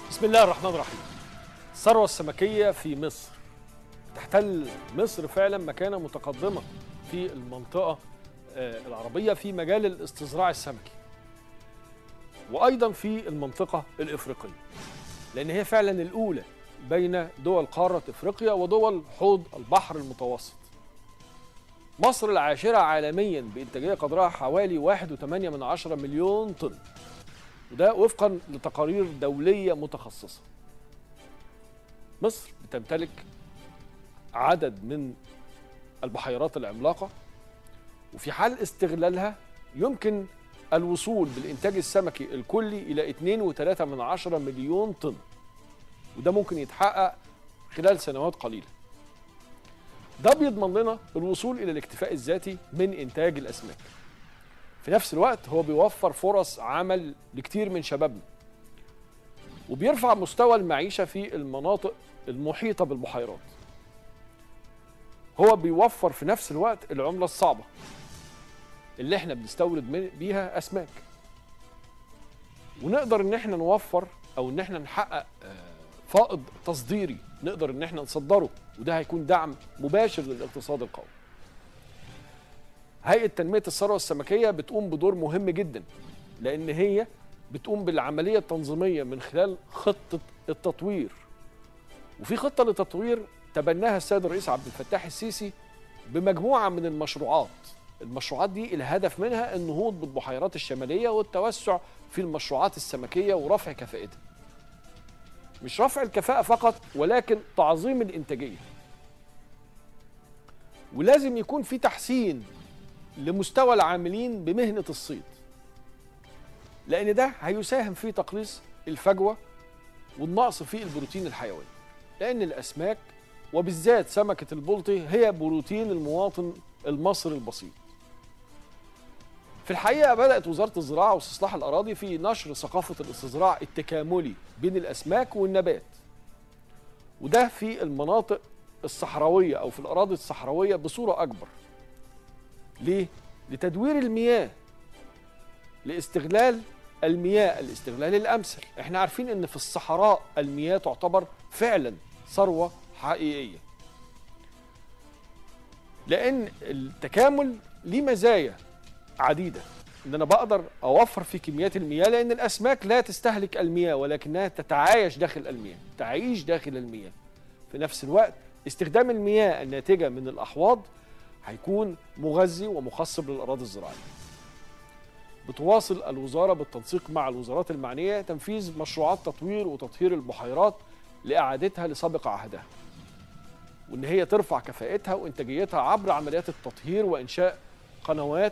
بسم الله الرحمن الرحيم الثروة السمكية في مصر تحتل مصر فعلا مكانة متقدمة في المنطقة آه، العربية في مجال الاستزراع السمكي وأيضا في المنطقة الإفريقية لأن هي فعلا الأولى بين دول قارة إفريقيا ودول حوض البحر المتوسط مصر العاشرة عالميا بإنتاجية قدرها حوالي 1.8 من عشرة مليون طن وده وفقا لتقارير دولية متخصصة مصر بتمتلك عدد من البحيرات العملاقة وفي حال استغلالها يمكن الوصول بالإنتاج السمكي الكلي إلى 2.3 من عشرة مليون طن وده ممكن يتحقق خلال سنوات قليلة ده بيضمن لنا الوصول إلى الاكتفاء الذاتي من إنتاج الأسماك في نفس الوقت هو بيوفر فرص عمل لكتير من شبابنا وبيرفع مستوى المعيشة في المناطق المحيطة بالبحيرات هو بيوفر في نفس الوقت العملة الصعبة اللي احنا بنستورد من- بيها أسماك ونقدر ان احنا نوفر او ان احنا نحقق آه، فائض تصديري نقدر ان احنا نصدره وده هيكون دعم مباشر للاقتصاد القومي هيئه تنميه الثروه السمكيه بتقوم بدور مهم جدا لان هي بتقوم بالعمليه التنظيميه من خلال خطه التطوير وفي خطه للتطوير تبناها السيد الرئيس عبد الفتاح السيسي بمجموعه من المشروعات المشروعات دي الهدف منها النهوض بالبحيرات الشماليه والتوسع في المشروعات السمكيه ورفع كفاءتها مش رفع الكفاءه فقط ولكن تعظيم الانتاجيه ولازم يكون في تحسين لمستوى العاملين بمهنه الصيد لان ده هيساهم في تقليص الفجوه والنقص في البروتين الحيواني لان الاسماك وبالذات سمكه البلطي هي بروتين المواطن المصري البسيط في الحقيقه بدات وزاره الزراعه واستصلاح الاراضي في نشر ثقافه الاستزراع التكاملي بين الاسماك والنبات وده في المناطق الصحراويه او في الاراضي الصحراويه بصوره اكبر ليه لتدوير المياه لاستغلال المياه الاستغلال الامثل احنا عارفين ان في الصحراء المياه تعتبر فعلا ثروه حقيقيه لان التكامل ليه مزايا عديده ان انا بقدر اوفر في كميات المياه لان الاسماك لا تستهلك المياه ولكنها تتعايش داخل المياه تعيش داخل المياه في نفس الوقت استخدام المياه الناتجه من الاحواض هيكون مغذي ومخصب للاراضي الزراعيه بتواصل الوزاره بالتنسيق مع الوزارات المعنيه تنفيذ مشروعات تطوير وتطهير البحيرات لاعادتها لسابق عهدها وان هي ترفع كفاءتها وانتاجيتها عبر عمليات التطهير وانشاء قنوات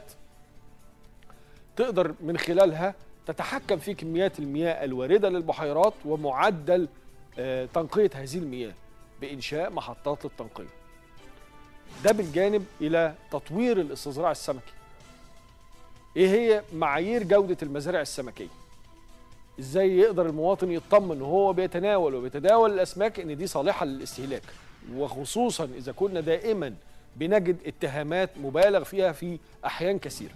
تقدر من خلالها تتحكم في كميات المياه الوارده للبحيرات ومعدل آه، تنقيه هذه المياه بانشاء محطات للتنقيه. ده بالجانب الى تطوير الاستزراع السمكي. ايه هي معايير جوده المزارع السمكيه؟ ازاي يقدر المواطن يطمن وهو بيتناول وبيتداول الاسماك ان دي صالحه للاستهلاك وخصوصا اذا كنا دائما بنجد اتهامات مبالغ فيها في احيان كثيره.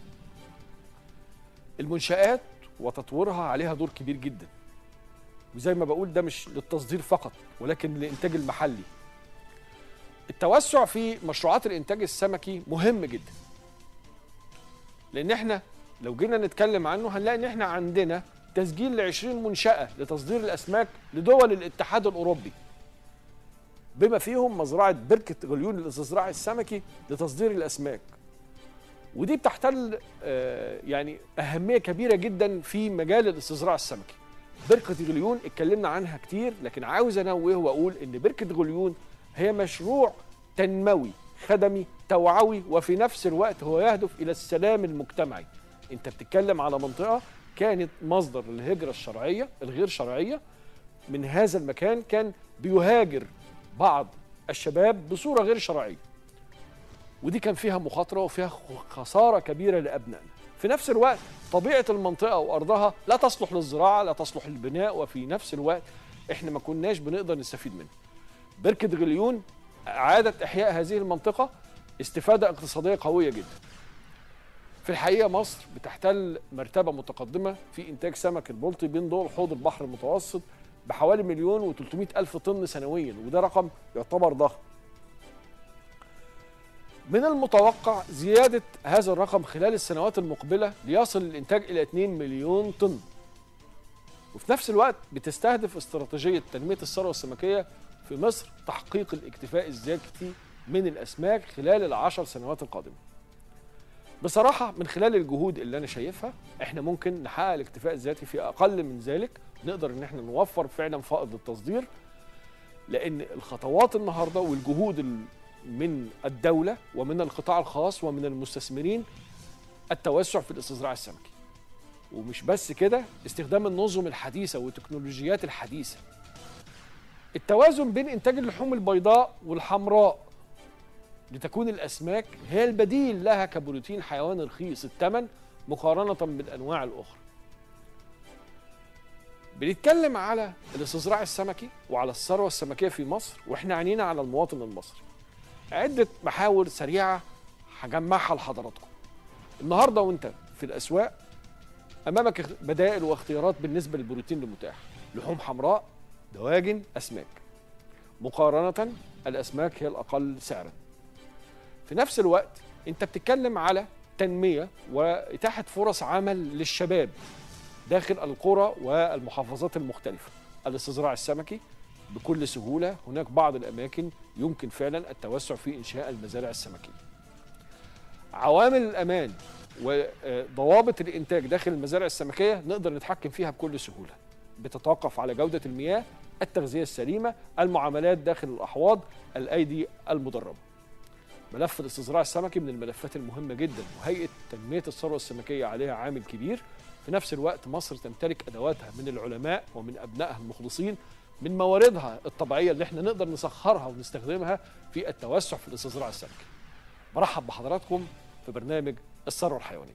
المنشآت وتطويرها عليها دور كبير جدا وزي ما بقول ده مش للتصدير فقط ولكن للإنتاج المحلي التوسع في مشروعات الإنتاج السمكي مهم جدا لأن احنا لو جينا نتكلم عنه هنلاقي ان احنا عندنا تسجيل ل 20 منشأة لتصدير الأسماك لدول الاتحاد الأوروبي بما فيهم مزرعة بركة غليون للاستزراع السمكي لتصدير الأسماك ودي بتحتل آه، يعني أهمية كبيرة جدا في مجال الاستزراع السمكي بركة غليون اتكلمنا عنها كتير لكن عاوز أنوه وأقول إن بركة غليون هي مشروع تنموي خدمي توعوي وفي نفس الوقت هو يهدف إلى السلام المجتمعي أنت بتتكلم على منطقة كانت مصدر للهجرة الشرعية الغير شرعية من هذا المكان كان بيهاجر بعض الشباب بصورة غير شرعية ودي كان فيها مخاطره وفيها خساره كبيره لابنائنا في نفس الوقت طبيعه المنطقه وارضها لا تصلح للزراعه لا تصلح للبناء وفي نفس الوقت احنا ما كناش بنقدر نستفيد منها بركه غليون اعاده احياء هذه المنطقه استفاده اقتصاديه قويه جدا في الحقيقه مصر بتحتل مرتبه متقدمه في انتاج سمك البلطي بين دول حوض البحر المتوسط بحوالي مليون و300 ألف طن سنويا وده رقم يعتبر ضخم من المتوقع زيادة هذا الرقم خلال السنوات المقبلة ليصل الإنتاج إلى 2 مليون طن وفي نفس الوقت بتستهدف استراتيجية تنمية الثروة السمكية في مصر تحقيق الاكتفاء الذاتي من الأسماك خلال العشر سنوات القادمة بصراحة من خلال الجهود اللي أنا شايفها إحنا ممكن نحقق الاكتفاء الذاتي في أقل من ذلك نقدر إن إحنا نوفر فعلا فائض للتصدير لأن الخطوات النهاردة والجهود ال- من الدولة ومن القطاع الخاص ومن المستثمرين التوسع في الاستصدار السمكي ومش بس كده استخدام النظم الحديثة والتكنولوجيات الحديثة التوازن بين إنتاج اللحوم البيضاء والحمراء لتكون الأسماك هي البديل لها كبروتين حيواني رخيص الثمن مقارنة بالأنواع الأخرى بنتكلم على الاستصدار السمكي وعلى الثروة السمكية في مصر واحنا عينينا على المواطن المصري عدة محاور سريعة هجمعها لحضراتكم النهاردة وانت في الأسواق أمامك اخ- بدائل واختيارات بالنسبة للبروتين المتاح لحوم حمراء دواجن أسماك مقارنة الأسماك هي الأقل سعرا في نفس الوقت انت بتتكلم على تنمية وإتاحة فرص عمل للشباب داخل القرى والمحافظات المختلفة الاستصدار السمكي بكل سهولة هناك بعض الأماكن يمكن فعلا التوسع في إنشاء المزارع السمكية عوامل الأمان وضوابط الإنتاج داخل المزارع السمكية نقدر نتحكم فيها بكل سهولة بتتوقف على جودة المياه التغذية السليمة المعاملات داخل الأحواض الأيدي المدربة ملف الاستصدار السمكي من الملفات المهمة جدا وهيئة تنمية الثروة السمكية عليها عامل كبير في نفس الوقت مصر تمتلك أدواتها من العلماء ومن أبنائها المخلصين من مواردها الطبيعية اللي احنا نقدر نسخرها ونستخدمها في التوسع في الاستصدار السمكي برحب بحضراتكم في برنامج الثروة الحيوانية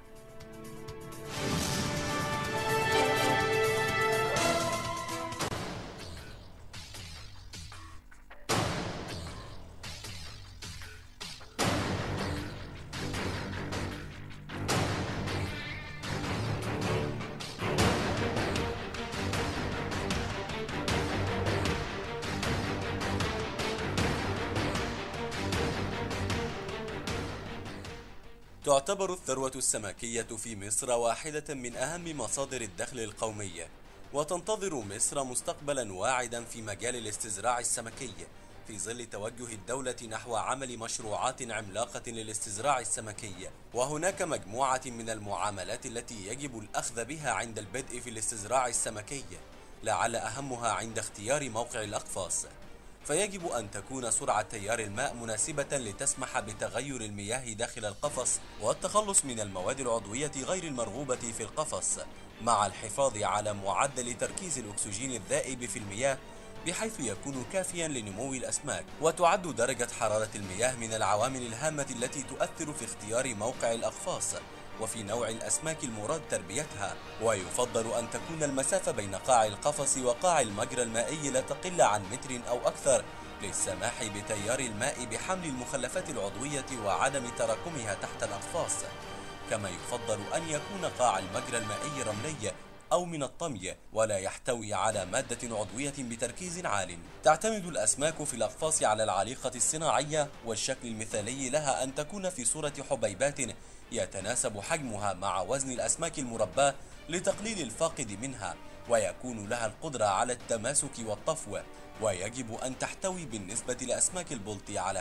تعتبر الثروة السمكية في مصر واحدة من أهم مصادر الدخل القومية وتنتظر مصر مستقبلا واعدا في مجال الاستزراع السمكي في ظل توجه الدولة نحو عمل مشروعات عملاقة للاستزراع السمكي وهناك مجموعة من المعاملات التي يجب الأخذ بها عند البدء في الاستزراع السمكي لعل أهمها عند اختيار موقع الأقفاص فيجب أن تكون سرعة تيار الماء مناسبة لتسمح بتغير المياه داخل القفص والتخلص من المواد العضوية غير المرغوبة في القفص مع الحفاظ على معدل تركيز الأكسجين الذائب في المياه بحيث يكون كافيا لنمو الأسماك وتعد درجة حرارة المياه من العوامل الهامة التي تؤثر في اختيار موقع الأقفاص وفي نوع الأسماك المراد تربيتها ويفضل أن تكون المسافة بين قاع القفص وقاع المجرى المائي لا تقل عن متر أو أكثر للسماح بتيار الماء بحمل المخلفات العضوية وعدم تراكمها تحت الأقفاص كما يفضل أن يكون قاع المجرى المائي رملي أو من الطمي ولا يحتوي على مادة عضوية بتركيز عال تعتمد الأسماك في الأقفاص على العليقة الصناعية والشكل المثالي لها أن تكون في صورة حبيبات يتناسب حجمها مع وزن الأسماك المرباة لتقليل الفاقد منها ويكون لها القدرة على التماسك والطفو ويجب أن تحتوي بالنسبة لأسماك البلطي على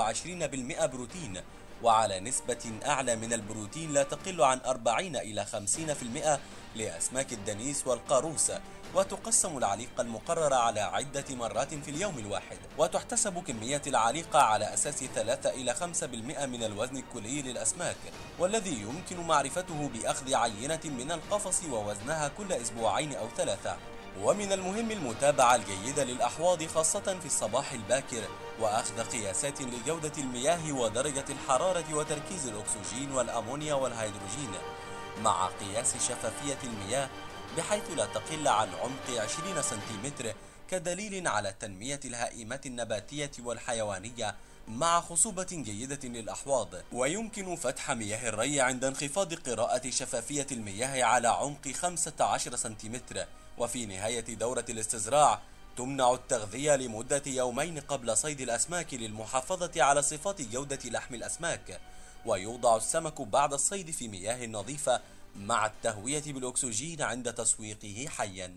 25% بروتين وعلى نسبة أعلى من البروتين لا تقل عن 40 إلى 50% لأسماك الدنيس والقاروس وتقسم العليقة المقررة على عدة مرات في اليوم الواحد وتحتسب كمية العليقة على أساس 3 إلى 5% من الوزن الكلي للأسماك والذي يمكن معرفته بأخذ عينة من القفص ووزنها كل أسبوعين أو ثلاثة ومن المهم المتابعة الجيدة للأحواض خاصة في الصباح الباكر وأخذ قياسات لجودة المياه ودرجة الحرارة وتركيز الأكسجين والأمونيا والهيدروجين مع قياس شفافية المياه بحيث لا تقل عن عمق 20 سنتيمتر كدليل على التنمية الهائمة النباتية والحيوانية مع خصوبة جيدة للأحواض ويمكن فتح مياه الري عند انخفاض قراءة شفافية المياه على عمق 15 سنتيمتر وفي نهاية دورة الاستزراع تمنع التغذية لمدة يومين قبل صيد الأسماك للمحافظة على صفات جودة لحم الأسماك ويوضع السمك بعد الصيد في مياه نظيفة مع التهوية بالأكسجين عند تسويقه حيا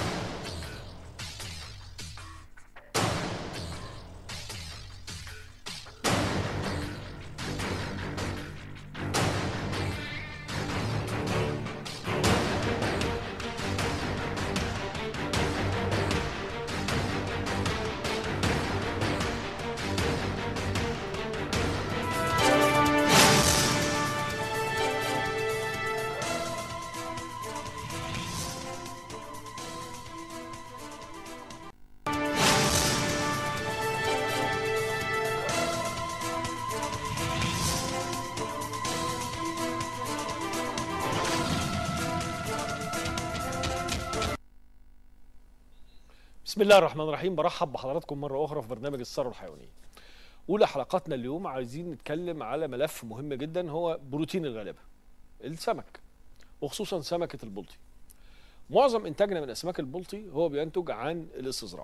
بسم الله الرحمن الرحيم برحب بحضراتكم مرة أخرى في برنامج الثروة الحيوانية. أولى حلقاتنا اليوم عايزين نتكلم على ملف مهم جدا هو بروتين الغلابة السمك وخصوصا سمكة البلطي. معظم إنتاجنا من أسماك البلطي هو بينتج عن الاستصراع.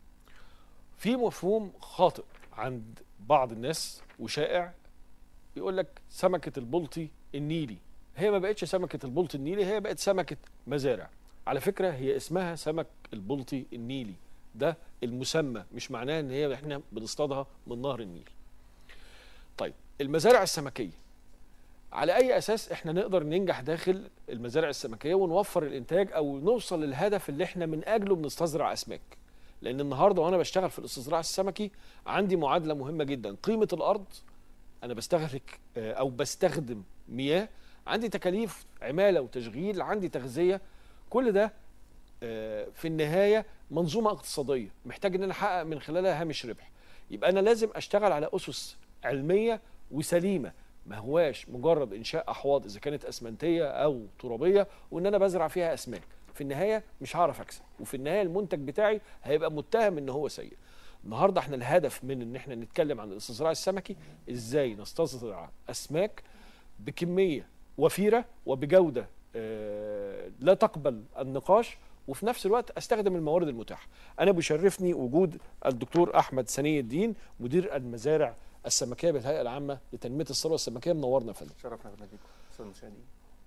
في مفهوم خاطئ عند بعض الناس وشائع يقول لك سمكة البلطي النيلي هي ما بقتش سمكة البلطي النيلي هي بقت سمكة مزارع على فكرة هي اسمها سمك البلطي النيلي ده المسمى مش معناه ان هي احنا بنصطادها من نهر النيل طيب المزارع السمكية على اي اساس احنا نقدر ننجح داخل المزارع السمكية ونوفر الانتاج او نوصل للهدف اللي احنا من اجله بنستزرع اسماك لان النهارده وانا بشتغل في الاستصدراع السمكي عندي معادلة مهمة جدا قيمة الارض انا بستهلك آه، او بستخدم مياه عندي تكاليف عمالة وتشغيل عندي تغذية كل ده آه، في النهايه منظومه اقتصاديه محتاج ان انا احقق من خلالها هامش ربح يبقى انا لازم اشتغل على اسس علميه وسليمه ما هواش مجرد انشاء احواض اذا كانت اسمنتيه او ترابيه وان انا بزرع فيها اسماك في النهايه مش هعرف اكسب وفي النهايه المنتج بتاعي هيبقى متهم ان هو سيء النهارده احنا الهدف من ان احنا نتكلم عن الاستصدراع السمكي ازاي نستصدر اسماك بكميه وفيره وبجوده آه، لا تقبل النقاش وفي نفس الوقت استخدم الموارد المتاحه. انا بيشرفني وجود الدكتور احمد سني الدين مدير المزارع السمكيه بالهيئه العامه لتنميه الثروه السمكيه منورنا يا فندم. شرفنا بناديكم استاذ المشاهدين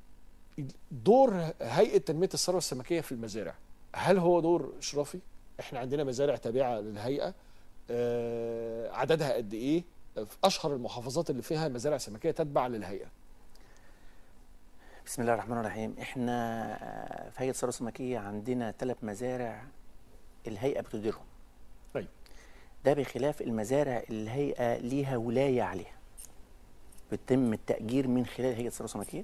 دور هيئه تنميه الثروه السمكيه في المزارع هل هو دور اشرافي؟ احنا عندنا مزارع تابعه للهيئه آه، عددها قد ايه؟ في اشهر المحافظات اللي فيها مزارع سمكيه تتبع للهيئه. بسم الله الرحمن الرحيم احنا في هيئه الثروه السمكيه عندنا ثلاث مزارع الهيئه بتديرهم طيب ده بخلاف المزارع اللي الهيئه ليها ولايه عليها بيتم التاجير من خلال هيئه الثروه السمكيه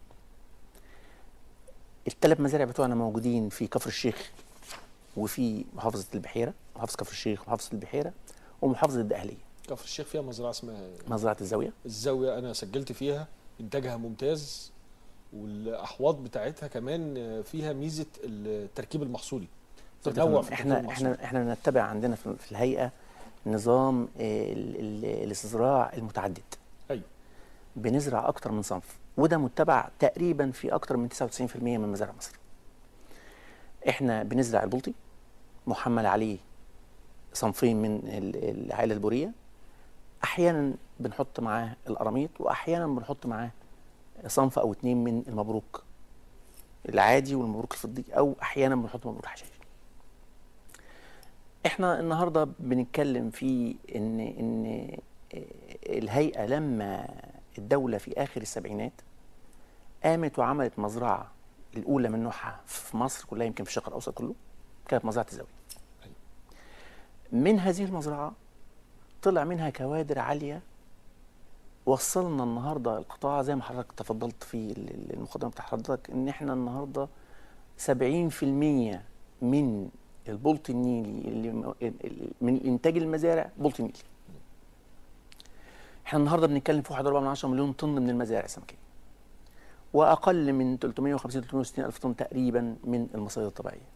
الثلاث مزارع بتوعنا موجودين في كفر الشيخ وفي محافظه البحيره محافظه كفر الشيخ ومحافظه البحيره ومحافظه الدقهليه كفر الشيخ فيها مزرعه اسمها مزرعه الزاويه الزاويه انا سجلت فيها انتاجها ممتاز والاحواض بتاعتها كمان فيها ميزه التركيب المحصولي تنوع في احنا التركيب احنا احنا نتبع عندنا في في الهيئه نظام آه، ال- ال- الاستصدراع المتعدد ايوه بنزرع اكتر من صنف وده متبع تقريبا في اكتر من 99% من مزارع مصر احنا بنزرع البلطي محمل عليه صنفين من ال- العائله البوريه احيانا بنحط معاه القراميط واحيانا بنحط معاه صنف او اتنين من المبروك العادي والمبروك الفضي او احيانا بنحط مبروك حشائش احنا النهارده بنتكلم في ان ان الهيئه لما الدوله في اخر السبعينات قامت وعملت مزرعه الاولى من نوعها في مصر كلها يمكن في الشرق الاوسط كله كانت مزرعه الزاويه من هذه المزرعه طلع منها كوادر عاليه وصلنا النهارده القطاع زي ما حضرتك تفضلت في ال- ال- المقدمه بتاع حضرتك ان احنا النهارده 70% من البلط النيلي اللي م- ال- ال- من انتاج المزارع بلط نيلي. احنا النهارده بنتكلم في 1.4 مليون طن من المزارع السمكيه. واقل من 350 360 الف طن تقريبا من المصادر الطبيعيه.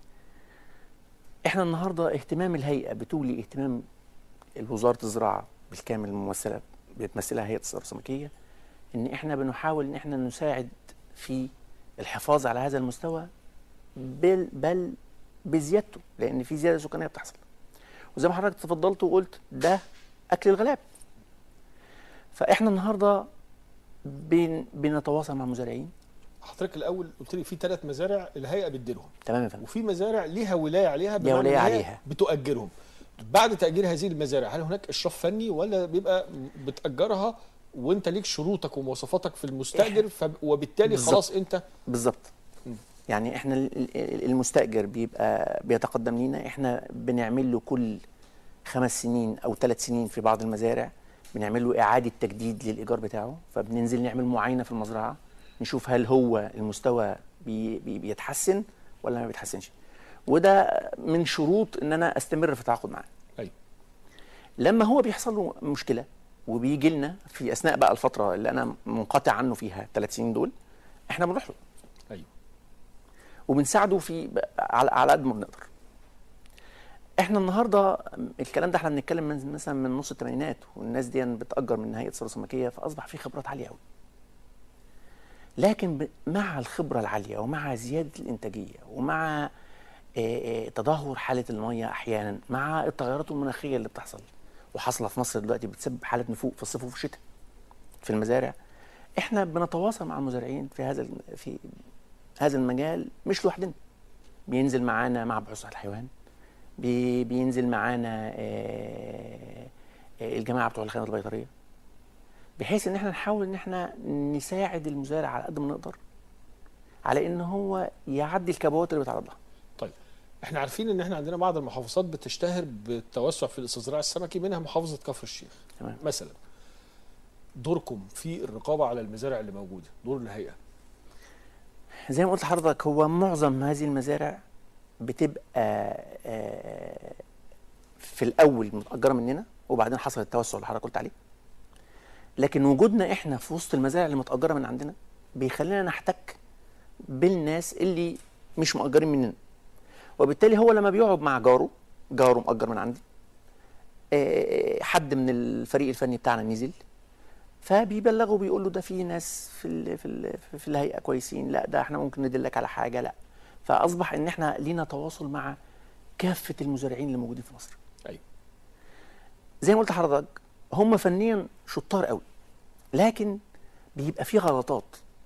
احنا النهارده اهتمام الهيئه بتولي اهتمام وزاره الزراعه بالكامل الممثله بتمثلها هيئه الثروه السمكيه ان احنا بنحاول ان احنا نساعد في الحفاظ على هذا المستوى بل بل بزيادته لان في زياده سكانيه بتحصل وزي ما حضرتك تفضلت وقلت ده اكل الغلاب فاحنا النهارده بن بنتواصل مع مزارعين حضرتك الاول قلت لي في ثلاث مزارع الهيئه بتديرهم تمام يا فندم وفي مزارع ليها ولايه عليها ليها بمعنى ولاية إن هي عليها. بتؤجرهم بعد تاجير هذه المزارع هل هناك اشراف فني ولا بيبقى بتاجرها وانت ليك شروطك ومواصفاتك في المستاجر فب... وبالتالي بالظبط. خلاص انت بالظبط مم. يعني احنا ال- ال- المستاجر بيبقى بيتقدم لينا احنا بنعمل له كل خمس سنين او ثلاث سنين في بعض المزارع بنعمل له اعاده تجديد للايجار بتاعه فبننزل نعمل معاينه في المزرعه نشوف هل هو المستوى بي بي بيتحسن ولا ما بيتحسنش وده من شروط ان انا استمر في التعاقد معاه ايوه لما هو بيحصل له مشكله وبيجي لنا في اثناء بقى الفتره اللي انا منقطع عنه فيها ثلاث سنين دول احنا بنروح له ايوه وبنساعده في على على قد ما بنقدر. احنا النهارده الكلام ده احنا بنتكلم من مثلا من نص الثمانينات والناس دي بتأجر من هيئه الثروه السمكيه فاصبح في خبرات عاليه قوي. لكن ب- مع الخبره العاليه ومع زياده الانتاجيه ومع آه، آه، تدهور حاله الميه احيانا مع التغيرات المناخيه اللي بتحصل وحاصله في مصر دلوقتي بتسبب حاله نفوق في الصيف وفي الشتاء في المزارع احنا بنتواصل مع المزارعين في هذا ال- في هذا المجال مش لوحدنا بينزل معانا مع بحوث الحيوان بي بينزل معانا آه، آه، الجماعه بتوع الخدمات البيطريه بحيث ان احنا نحاول ان احنا نساعد المزارع على قد ما نقدر على ان هو يعدي الكبوات اللي بيتعرض لها طيب احنا عارفين ان احنا عندنا بعض المحافظات بتشتهر بالتوسع في الاستزراع السمكي منها محافظه كفر الشيخ تمام مثلا دوركم في الرقابه على المزارع اللي موجوده دور الهيئه زي ما قلت لحضرتك هو معظم هذه المزارع بتبقى آه، في الاول متاجره مننا وبعدين حصل التوسع اللي حضرتك قلت عليه لكن وجودنا احنا في وسط المزارع اللي متاجره من عندنا بيخلينا نحتك بالناس اللي مش مؤجرين مننا وبالتالي هو لما بيقعد مع جاره جاره مؤجر من عندي آه، حد من الفريق الفني بتاعنا نزل فبيبلغه بيقول له ده في ناس في ال في ال في الهيئه كويسين لا ده احنا ممكن ندلك على حاجه لا فاصبح ان احنا لينا تواصل مع كافه المزارعين اللي موجودين في مصر ايوه زي ما قلت لحضرتك هم فنيا شطار قوي لكن بيبقى في غلطات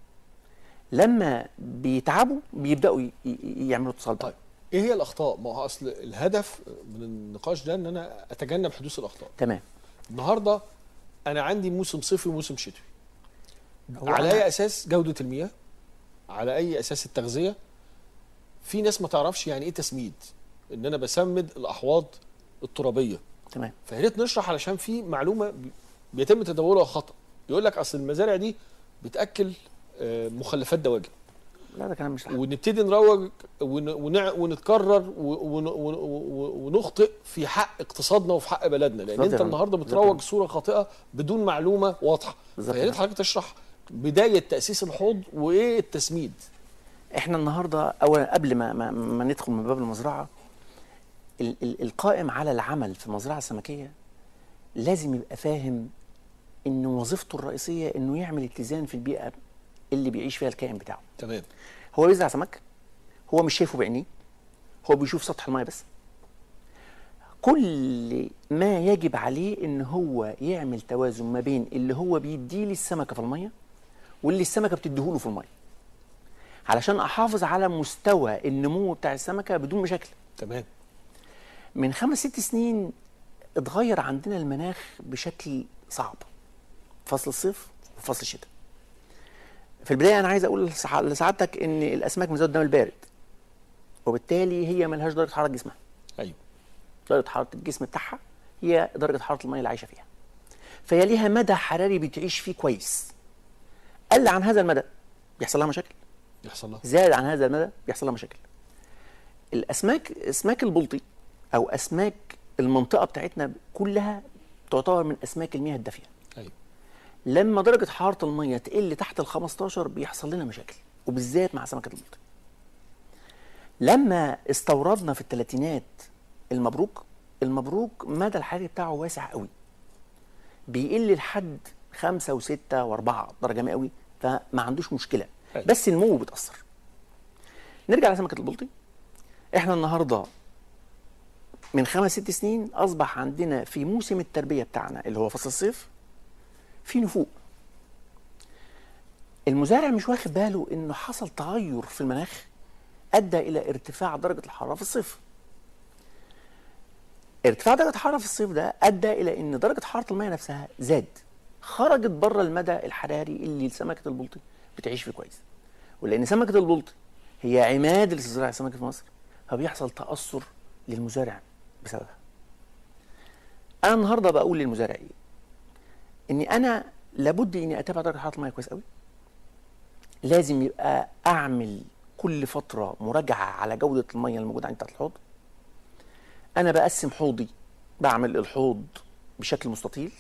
لما بيتعبوا بيبداوا ي- ي- يعملوا اتصال بقى طيب ايه هي الاخطاء ما هو اصل الهدف من النقاش ده ان انا اتجنب حدوث الاخطاء تمام النهارده انا عندي موسم صيفي وموسم شتوي هو على أنا- اي اساس جوده المياه على اي اساس التغذيه في ناس ما تعرفش يعني ايه تسميد ان انا بسمد الاحواض الترابيه تمام فيا ريت نشرح علشان في معلومه بي- بيتم تداولها خطا يقول لك اصل المزارع دي بتاكل آه، مخلفات دواجن لا ده كلام مش صح ونبتدي نروج ون- ونع- ونتكرر و- ون- ون- ون- ونخطئ في حق اقتصادنا وفي حق بلدنا لان بالظبط انت يا فندم. النهارده بالظبط. بتروج صوره خاطئه بدون معلومه واضحه بالظبط فيا يا ريت فندم. حضرتك تشرح بدايه تاسيس الحوض وايه التسميد احنا النهارده اولا قبل ما ما, ما ندخل من باب المزرعه ال ال القائم على العمل في المزرعه السمكيه لازم يبقى فاهم ان وظيفته الرئيسيه انه يعمل اتزان في البيئه اللي بيعيش فيها الكائن بتاعه تمام هو بيزرع سمك هو مش شايفه بعينيه هو بيشوف سطح الماء بس كل ما يجب عليه ان هو يعمل توازن ما بين اللي هو بيديه للسمكه في الميه واللي السمكه بتديهوله في الميه علشان احافظ على مستوى النمو بتاع السمكه بدون مشاكل تمام من خمس ست سنين اتغير عندنا المناخ بشكل صعب فصل الصيف وفصل الشتاء في البدايه انا عايز اقول لسع- لسعادتك ان الاسماك مزود الدم البارد وبالتالي هي ملهاش درجه حراره جسمها ايوه درجه حراره الجسم بتاعها هي درجه حراره الميه اللي عايشه فيها فهي ليها مدى حراري بتعيش فيه كويس قل عن هذا المدى بيحصل لها مشاكل يحصل لها زاد عن هذا المدى بيحصل لها مشاكل الاسماك اسماك البلطي او اسماك المنطقه بتاعتنا كلها تعتبر من اسماك المياه الدافيه ايوه لما درجه حراره الميه تقل تحت ال 15 بيحصل لنا مشاكل وبالذات مع سمكه البلطي لما استوردنا في الثلاثينات المبروك المبروك مدى الحراري بتاعه واسع قوي بيقل لحد خمسة وستة وأربعة درجة مئوي فما عندوش مشكلة أيوة. بس النمو بيتأثر نرجع لسمكة البلطي احنا النهارده من خمس ست سنين اصبح عندنا في موسم التربيه بتاعنا اللي هو فصل الصيف في نفوق المزارع مش واخد باله انه حصل تغير في المناخ ادى الى ارتفاع درجه الحراره في الصيف ارتفاع درجه الحراره في الصيف ده ادى الى ان درجه حراره المياه نفسها زاد خرجت بره المدى الحراري اللي سمكه البلطي بتعيش فيه كويس ولان سمكه البلطي هي عماد الاستزراع السمكي في مصر فبيحصل تاثر للمزارع بسببها انا النهارده بقول للمزارع ايه اني انا لابد اني اتابع درجه حراره الميه كويس قوي لازم يبقى اعمل كل فتره مراجعه على جوده الميه الموجوده عندي بتاعت الحوض انا بقسم حوضي بعمل الحوض بشكل مستطيل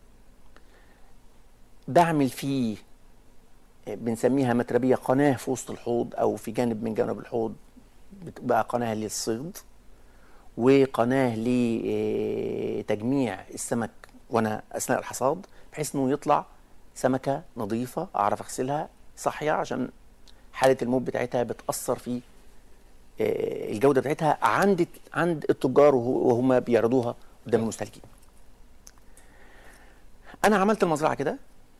بعمل فيه بنسميها متربيه قناه في وسط الحوض او في جانب من جوانب الحوض بتبقى قناه للصيد وقناه لتجميع السمك وانا اثناء الحصاد بحيث انه يطلع سمكه نظيفه اعرف اغسلها صحيه عشان حاله الموت بتاعتها بتاثر في آه، الجوده بتاعتها عند عند التجار وهو- وهم بيعرضوها قدام المستهلكين. انا عملت المزرعه كده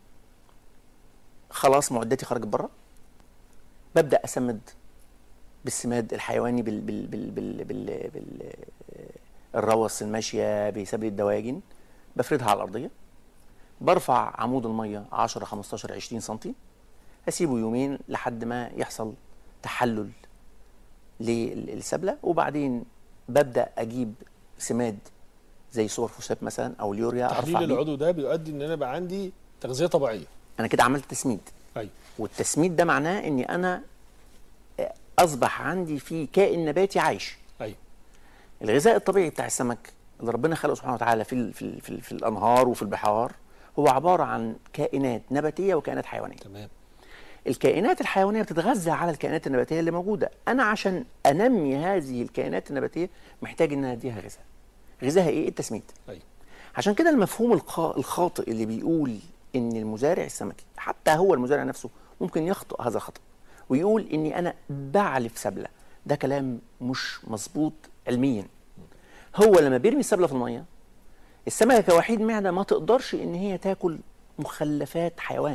خلاص معدتي خرجت بره ببدا اسمد بالسماد الحيواني بال بال بال بال بال, بال الروس الماشيه بسبل الدواجن بفردها على الارضيه برفع عمود الميه 10 15 20 سم اسيبه يومين لحد ما يحصل تحلل للسبله وبعدين ببدا اجيب سماد زي صور فوسفات مثلا او اليوريا ارفع تحليل بيه. العضو ده بيؤدي ان انا بقى عندي تغذيه طبيعيه انا كده عملت تسميد ايوه والتسميد ده معناه اني انا اصبح عندي في كائن نباتي عايش ايوه الغذاء الطبيعي بتاع السمك اللي ربنا خلقه سبحانه وتعالى في ال في ال في, ال في الانهار وفي البحار هو عباره عن كائنات نباتيه وكائنات حيوانيه تمام الكائنات الحيوانيه بتتغذى على الكائنات النباتيه اللي موجوده انا عشان انمي هذه الكائنات النباتيه محتاج ان أنا اديها غذاء غذاها ايه التسميد ايوه عشان كده المفهوم القا- الخاطئ اللي بيقول ان المزارع السمكي حتى هو المزارع نفسه ممكن يخطئ هذا الخطأ ويقول اني انا بعلف سبله ده كلام مش مظبوط علميا هو لما بيرمي السبله في الميه السمكه كوحيد معده ما تقدرش ان هي تاكل مخلفات حيوان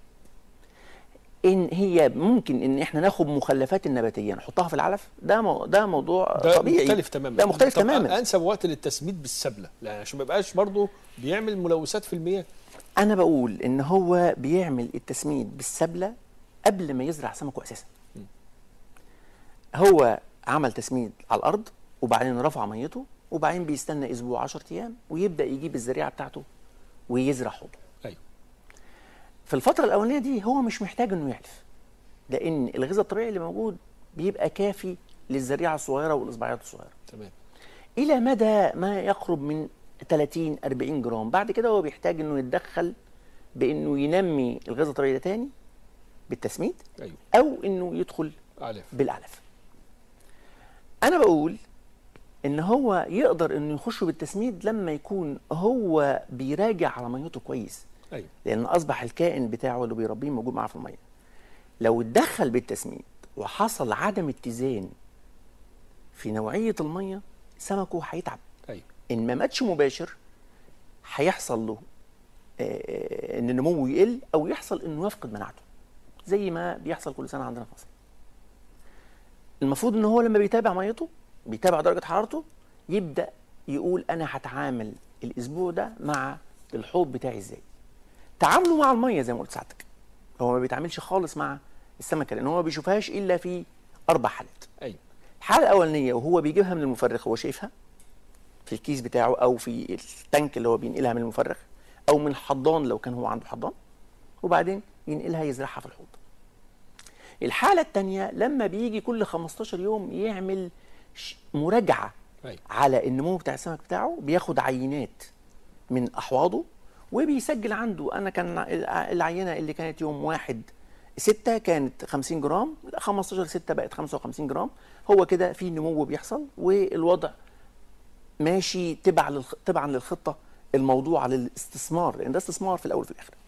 ان هي ممكن ان احنا ناخد مخلفات النباتيه نحطها في العلف ده مو ده موضوع ده طبيعي مختلف تماما ده مختلف طب تماما انسب وقت للتسميد بالسبله لان عشان ما يبقاش برضه بيعمل ملوثات في المياه انا بقول ان هو بيعمل التسميد بالسبله قبل ما يزرع سمكه اساسا هو عمل تسميد على الارض وبعدين رفع ميته وبعدين بيستنى اسبوع 10 ايام ويبدا يجيب الزريعه بتاعته ويزرع حوضه ايوه في الفتره الاولانيه دي هو مش محتاج انه يحلف لان الغذاء الطبيعي اللي موجود بيبقى كافي للزريعه الصغيره والاصبعيات الصغيره تمام الى مدى ما يقرب من 30 40 جرام بعد كده هو بيحتاج انه يتدخل بانه ينمي الغذاء الطبيعي ده تاني بالتسميد ايوه او انه يدخل علف بالاعلاف انا بقول ان هو يقدر انه يخش بالتسميد لما يكون هو بيراجع على ميته كويس ايوه لان اصبح الكائن بتاعه اللي بيربيه موجود معاه في الميه لو اتدخل بالتسميد وحصل عدم اتزان في نوعيه الميه سمكه هيتعب ايوه ان ما ماتش مباشر هيحصل له آه، ان نموه يقل او يحصل انه يفقد مناعته زي ما بيحصل كل سنه عندنا في مصر المفروض ان هو لما بيتابع ميته بيتابع درجه حرارته يبدا يقول انا هتعامل الاسبوع ده مع الحوض بتاعي ازاي تعامله مع الميه زي ما قلت ساعتك هو ما بيتعاملش خالص مع السمكه لان هو ما بيشوفهاش الا في اربع حالات ايوه الحاله الاولانيه وهو بيجيبها من المفرخ هو شايفها في الكيس بتاعه او في التانك اللي هو بينقلها من المفرخ او من حضان لو كان هو عنده حضان وبعدين ينقلها يزرعها في الحوض الحاله الثانيه لما بيجي كل 15 يوم يعمل ش- مراجعه ايوه على النمو بتاع السمك بتاعه بياخد عينات من احواضه وبيسجل عنده انا كان الع- العينه اللي كانت يوم واحد ستة كانت 50 جرام 15 ستة بقت 55 جرام هو كده في نمو بيحصل والوضع ماشي تبع للخ... تبعا للخطه الموضوع للاستثمار لان ده استثمار في الاول وفي الاخر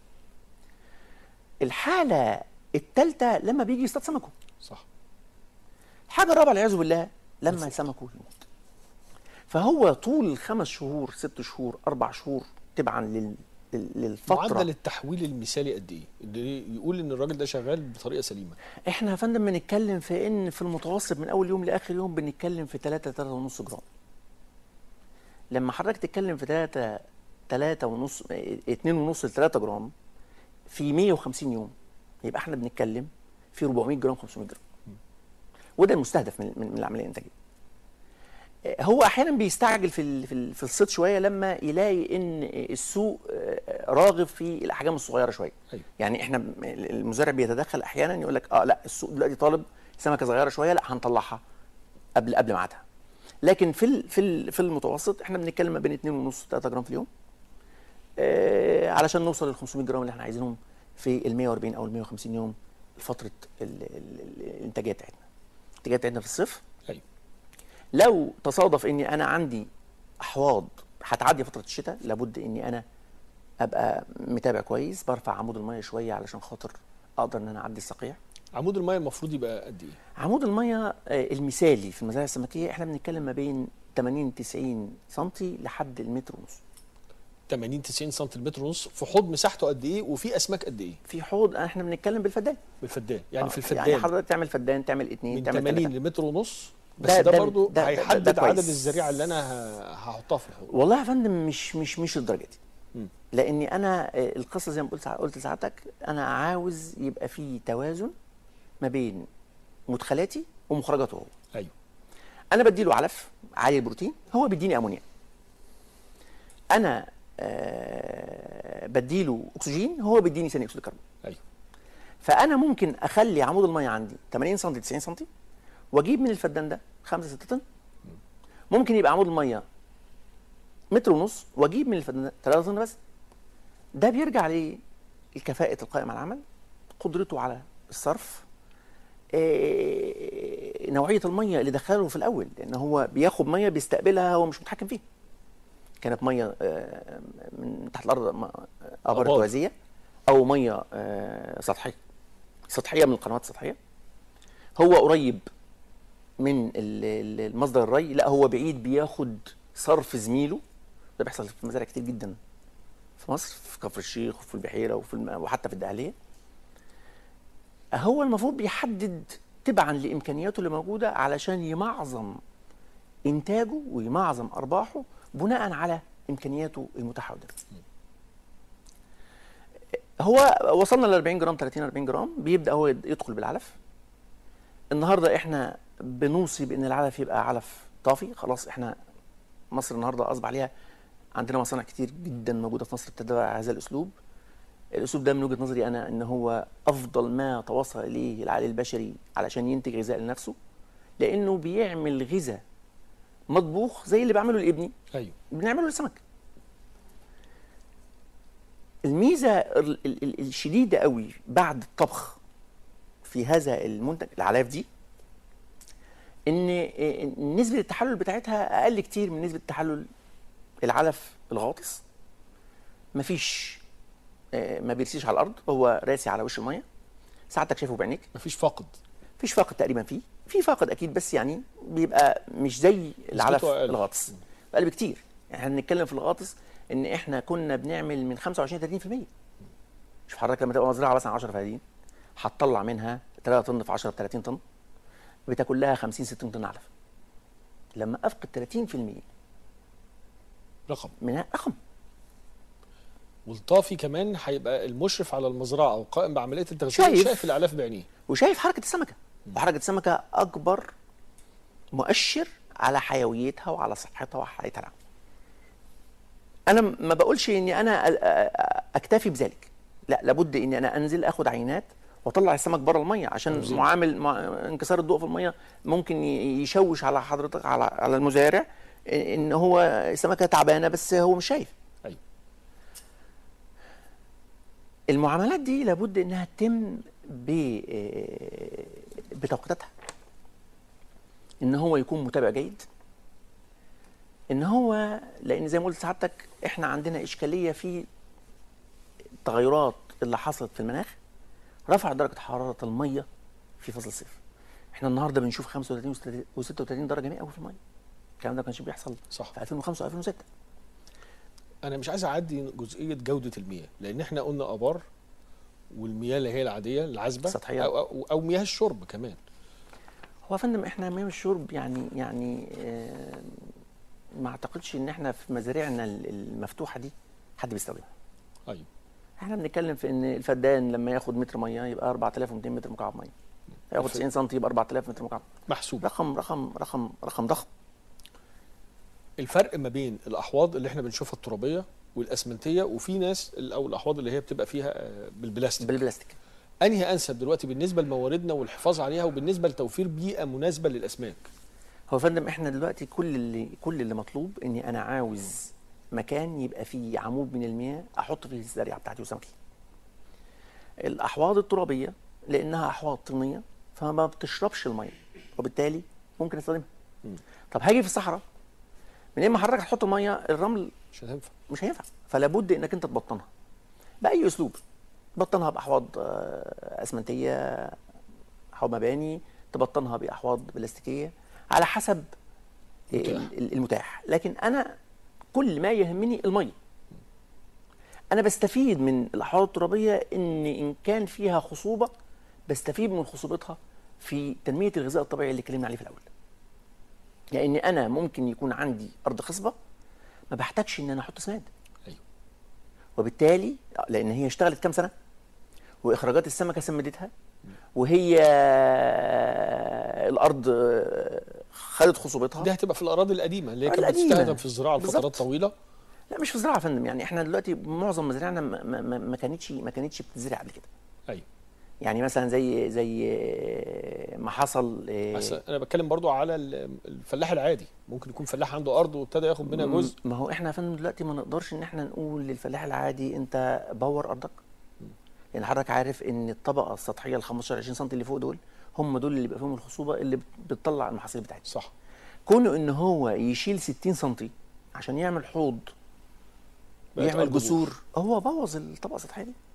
الحاله الثالثه لما بيجي يصطاد سمكه صح الحاجه الرابعه والعياذ بالله لما سمكه يموت فهو طول الخمس شهور ست شهور اربع شهور تبعا لل لل- للفتره معدل التحويل المثالي قد ايه؟ اللي يقول ان الراجل ده شغال بطريقه سليمه احنا يا فندم بنتكلم في ان في المتوسط من اول يوم لاخر يوم بنتكلم في 3 3 ونص جرام لما حضرتك تتكلم في 3 3 ونص 2 ونص ل 3 جرام في 150 يوم يبقى احنا بنتكلم في 400 جرام 500 جرام وده المستهدف من من من العمليه الانتاجيه هو احيانا بيستعجل في ال- في ال- في الصيد شويه لما يلاقي ان السوق آه، راغب في الاحجام الصغيره شويه أيوة. يعني احنا ب- المزارع بيتدخل احيانا يقول لك اه لا السوق دلوقتي طالب سمكه صغيره شويه لا هنطلعها قبل قبل ميعادها لكن في ال- في ال- في المتوسط احنا بنتكلم ما بين 2 ونص 3 جرام في اليوم آه علشان نوصل لل 500 جرام اللي احنا عايزينهم في ال 140 او ال 150 يوم فتره ال- ال- الانتاجيه بتاعتنا الانتاجيه بتاعتنا في الصيف ايوه لو تصادف اني انا عندي احواض هتعدي فتره الشتاء لابد اني انا ابقى متابع كويس برفع عمود الميه شويه علشان خاطر اقدر ان انا اعدي الصقيع عمود الميه المفروض يبقى قد ايه؟ عمود الميه آه، المثالي في المزارع السمكيه احنا بنتكلم ما بين 80 90 سم لحد المتر ونص 80 90 سنتيمتر ونص في حوض مساحته قد ايه وفي اسماك قد ايه؟ في حوض احنا بنتكلم بالفدان بالفدان يعني في آه، الفدان يعني حضرتك تعمل فدان تعمل اتنين من تعمل 80 تلاتة. لمتر ونص بس ده- ده, ده- برضو ده- ده- هيحدد ده كويس. عدد الزريعه اللي انا ه- هحطها في الحوض والله يا فندم مش مش مش للدرجه دي مم. لاني انا آه، القصه زي ما قلت قلت لسعادتك انا عاوز يبقى في توازن ما بين مدخلاتي ومخرجاته هو ايوه انا بديله علف عالي البروتين هو بيديني امونيا انا آه بديله اكسجين هو بيديني ثاني اكسيد الكربون ايوه فانا ممكن اخلي عمود الميه عندي 80 سم 90 سم واجيب من الفدان ده 5 6 طن ممكن يبقى عمود الميه متر ونص واجيب من الفدان ده 3 طن بس ده بيرجع لكفاءه القائم على العمل قدرته على الصرف إيه نوعيه الميه اللي دخله في الاول لان هو بياخد ميه بيستقبلها هو مش متحكم فيها كانت ميه آه، من تحت الارض م- ابار آبار. توازيه او ميه آه، سطحيه سطحيه من القنوات السطحيه هو قريب من ال- ال- المصدر الري لا هو بعيد بياخد صرف زميله ده بيحصل في مزارع كتير جدا في مصر في كفر الشيخ وفي البحيره وفي الم... وحتى في الدهليه هو المفروض بيحدد تبعا لامكانياته اللي موجوده علشان يمعظم انتاجه ويمعظم ارباحه بناء على امكانياته المتاحه قدامه هو وصلنا ل 40 جرام 30 40 جرام بيبدا هو يدخل بالعلف النهارده احنا بنوصي بان العلف يبقى علف طافي خلاص احنا مصر النهارده اصبح عليها عندنا مصانع كتير جدا موجوده في مصر بتتبع هذا الاسلوب الاسلوب ده من وجهه نظري انا ان هو افضل ما توصل اليه العقل البشري علشان ينتج غذاء لنفسه لانه بيعمل غذاء مطبوخ زي اللي بعمله لابني ايوه بنعمله للسمك الميزه ال- ال- ال- الشديده قوي بعد الطبخ في هذا المنتج العلاف دي ان إن نسبه التحلل بتاعتها اقل كتير من نسبه تحلل العلف الغاطس مفيش آه، ما بيرسيش على الارض هو راسي على وش الميه ساعتك شايفه بعينيك مفيش فاقد مفيش فاقد تقريبا فيه في فاقد اكيد بس يعني بيبقى مش زي العلف أقل. الغاطس اقل بكتير احنا بنتكلم في الغاطس ان احنا كنا بنعمل من 25 30% شوف حضرتك لما تبقى مزرعه مثلا 10 فدادين هتطلع منها 3 طن في 10 ب 30 طن بتاكل لها 50 60 طن علف لما افقد 30% رقم منها رقم والطافي كمان هيبقى المشرف على المزرعه او قائم بعمليه التغذيه شايف. شايف الاعلاف بعينيه وشايف حركه السمكه وحركه السمكه اكبر مؤشر على حيويتها وعلى صحتها وحياتها العامة. انا م- ما بقولش اني انا أ- أ- اكتفي بذلك لا لابد اني انا انزل اخد عينات واطلع السمك بره الميه عشان توزيع. معامل مع انكسار الضوء في الميه ممكن ي- يشوش على حضرتك على على المزارع ان هو السمكه تعبانه بس هو مش شايف ايوه المعاملات دي لابد انها تتم ب بتوقيتاتها ان هو يكون متابع جيد ان هو لان زي ما قلت لسعادتك احنا عندنا اشكاليه في التغيرات اللي حصلت في المناخ رفع درجه حراره الميه في فصل الصيف احنا النهارده بنشوف 35 و36 درجه مئويه في الميه الكلام ده ما كانش بيحصل صح في 2005 و2006 انا مش عايز اعدي جزئيه جوده المياه لان احنا قلنا ابار والمياه اللي هي العاديه العذبه السطحية. أو, أو, او مياه الشرب كمان هو يا فندم احنا مياه الشرب يعني يعني آه، ما اعتقدش ان احنا في مزارعنا ال- المفتوحه دي حد بيستخدمها ايوه احنا بنتكلم في ان الفدان لما ياخد متر ميه يبقى 4200 متر مكعب ميه ياخد 90 سم يبقى 4000 متر مكعب محسوب رقم رقم رقم رقم ضخم الفرق ما بين الاحواض اللي احنا بنشوفها الترابيه والاسمنتيه وفي ناس ال- او الاحواض اللي هي بتبقى فيها آه، بالبلاستيك بالبلاستيك انهي انسب دلوقتي بالنسبه لمواردنا والحفاظ عليها وبالنسبه لتوفير بيئه مناسبه للاسماك هو يا فندم احنا دلوقتي كل اللي كل اللي مطلوب اني انا عاوز مكان يبقى فيه عمود من المياه احط فيه الزريعه بتاعتي وسمكي الاحواض الترابيه لانها احواض طينيه فما بتشربش الميه وبالتالي ممكن استخدمها مم. طب هاجي في الصحراء منين ما حضرتك هتحط الميه الرمل مش هتنفع مش هينفع فلا بد انك انت تبطنها باي اسلوب تبطنها باحواض آه، اسمنتيه احواض مباني تبطنها باحواض بلاستيكيه على حسب متاح. ال- ال- المتاح لكن انا كل ما يهمني الميه انا بستفيد من الاحواض الترابيه ان ان كان فيها خصوبه بستفيد من خصوبتها في تنميه الغذاء الطبيعي اللي اتكلمنا عليه في الاول لان انا ممكن يكون عندي ارض خصبه ما بحتاجش ان انا احط سماد ايوه وبالتالي لان هي اشتغلت كام سنه واخراجات السمكه سمدتها وهي الارض خدت خصوبتها دي هتبقى في الاراضي القديمه اللي هي كانت القديمة. بتستخدم في الزراعه لفترات بالظبط. طويله لا مش في الزراعه يا فندم يعني احنا دلوقتي معظم مزارعنا ما, ما, ما- ما كانتش ما كانتش بتزرع قبل كده ايوه يعني مثلا زي زي ما حصل آه، بس انا بتكلم برضو على ال- الفلاح العادي ممكن يكون فلاح عنده ارض وابتدى ياخد منها جزء ما هو احنا يا فندم دلوقتي ما نقدرش ان احنا نقول للفلاح العادي انت بور ارضك لان حضرتك عارف ان الطبقه السطحيه ال 15 20 سم اللي فوق دول هم دول اللي بيبقى فيهم الخصوبه اللي بت- بتطلع المحاصيل بتاعتها صح كونه ان هو يشيل 60 سم عشان يعمل حوض بقت يعمل أرض جسور هو بوظ الطبقه السطحيه دي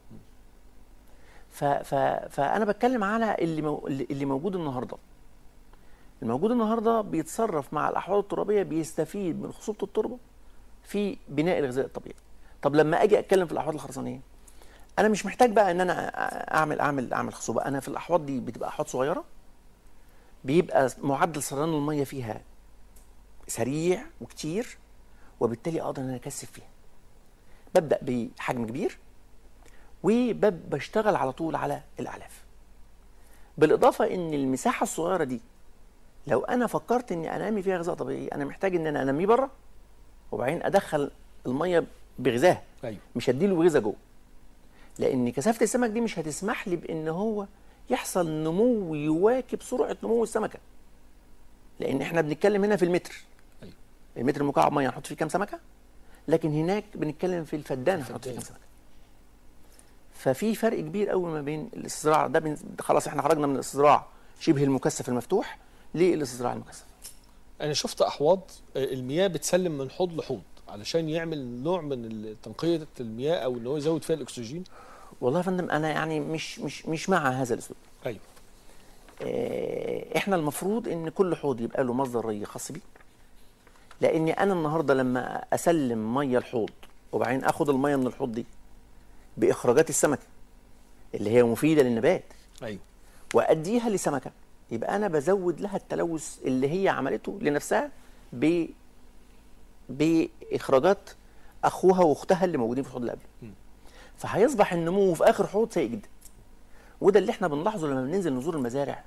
ف ف فانا بتكلم على اللي مو اللي اللي موجود النهارده الموجود النهارده بيتصرف مع الاحواض الترابيه بيستفيد من خصوبه التربه في بناء الغذاء الطبيعي طب لما اجي اتكلم في الاحواض الخرسانيه انا مش محتاج بقى ان انا اعمل اعمل اعمل خصوبه انا في الاحواض دي بتبقى احواض صغيره بيبقى معدل سريان الميه فيها سريع وكتير وبالتالي اقدر ان انا اكثف فيها ببدا بحجم كبير وبشتغل على طول على الاعلاف بالاضافه ان المساحه الصغيره دي لو انا فكرت اني انمي فيها غذاء طبيعي انا محتاج ان انا انميه بره وبعدين ادخل الميه بغذاها ايوه مش هديله غذاء جوه لان كثافه السمك دي مش هتسمح لي بان هو يحصل نمو يواكب سرعه نمو السمكه لان احنا بنتكلم هنا في المتر أيوة. المتر المكعب ميه نحط فيه كام سمكه لكن هناك بنتكلم في الفدان هنحط فيه كام الفدان. سمكه ففي فرق كبير قوي ما بين الاستزراع ده بن... خلاص احنا خرجنا من الاستزراع شبه المكثف المفتوح للاستزراع المكثف انا شفت احواض آه، المياه بتسلم من حوض لحوض علشان يعمل نوع من تنقيه المياه او ان هو يزود فيها الاكسجين والله يا فندم انا يعني مش مش مش مع هذا الاسلوب ايوه آه، احنا المفروض ان كل حوض يبقى له مصدر ري خاص بيه لاني انا النهارده لما اسلم ميه الحوض وبعدين اخد الميه من الحوض دي باخراجات السمكه اللي هي مفيده للنبات ايوه واديها لسمكه يبقى انا بزود لها التلوث اللي هي عملته لنفسها ب باخراجات اخوها واختها اللي موجودين في الحوض اللي قبله فهيصبح النمو في اخر حوض سيء جدا وده اللي احنا بنلاحظه لما بننزل نزور المزارع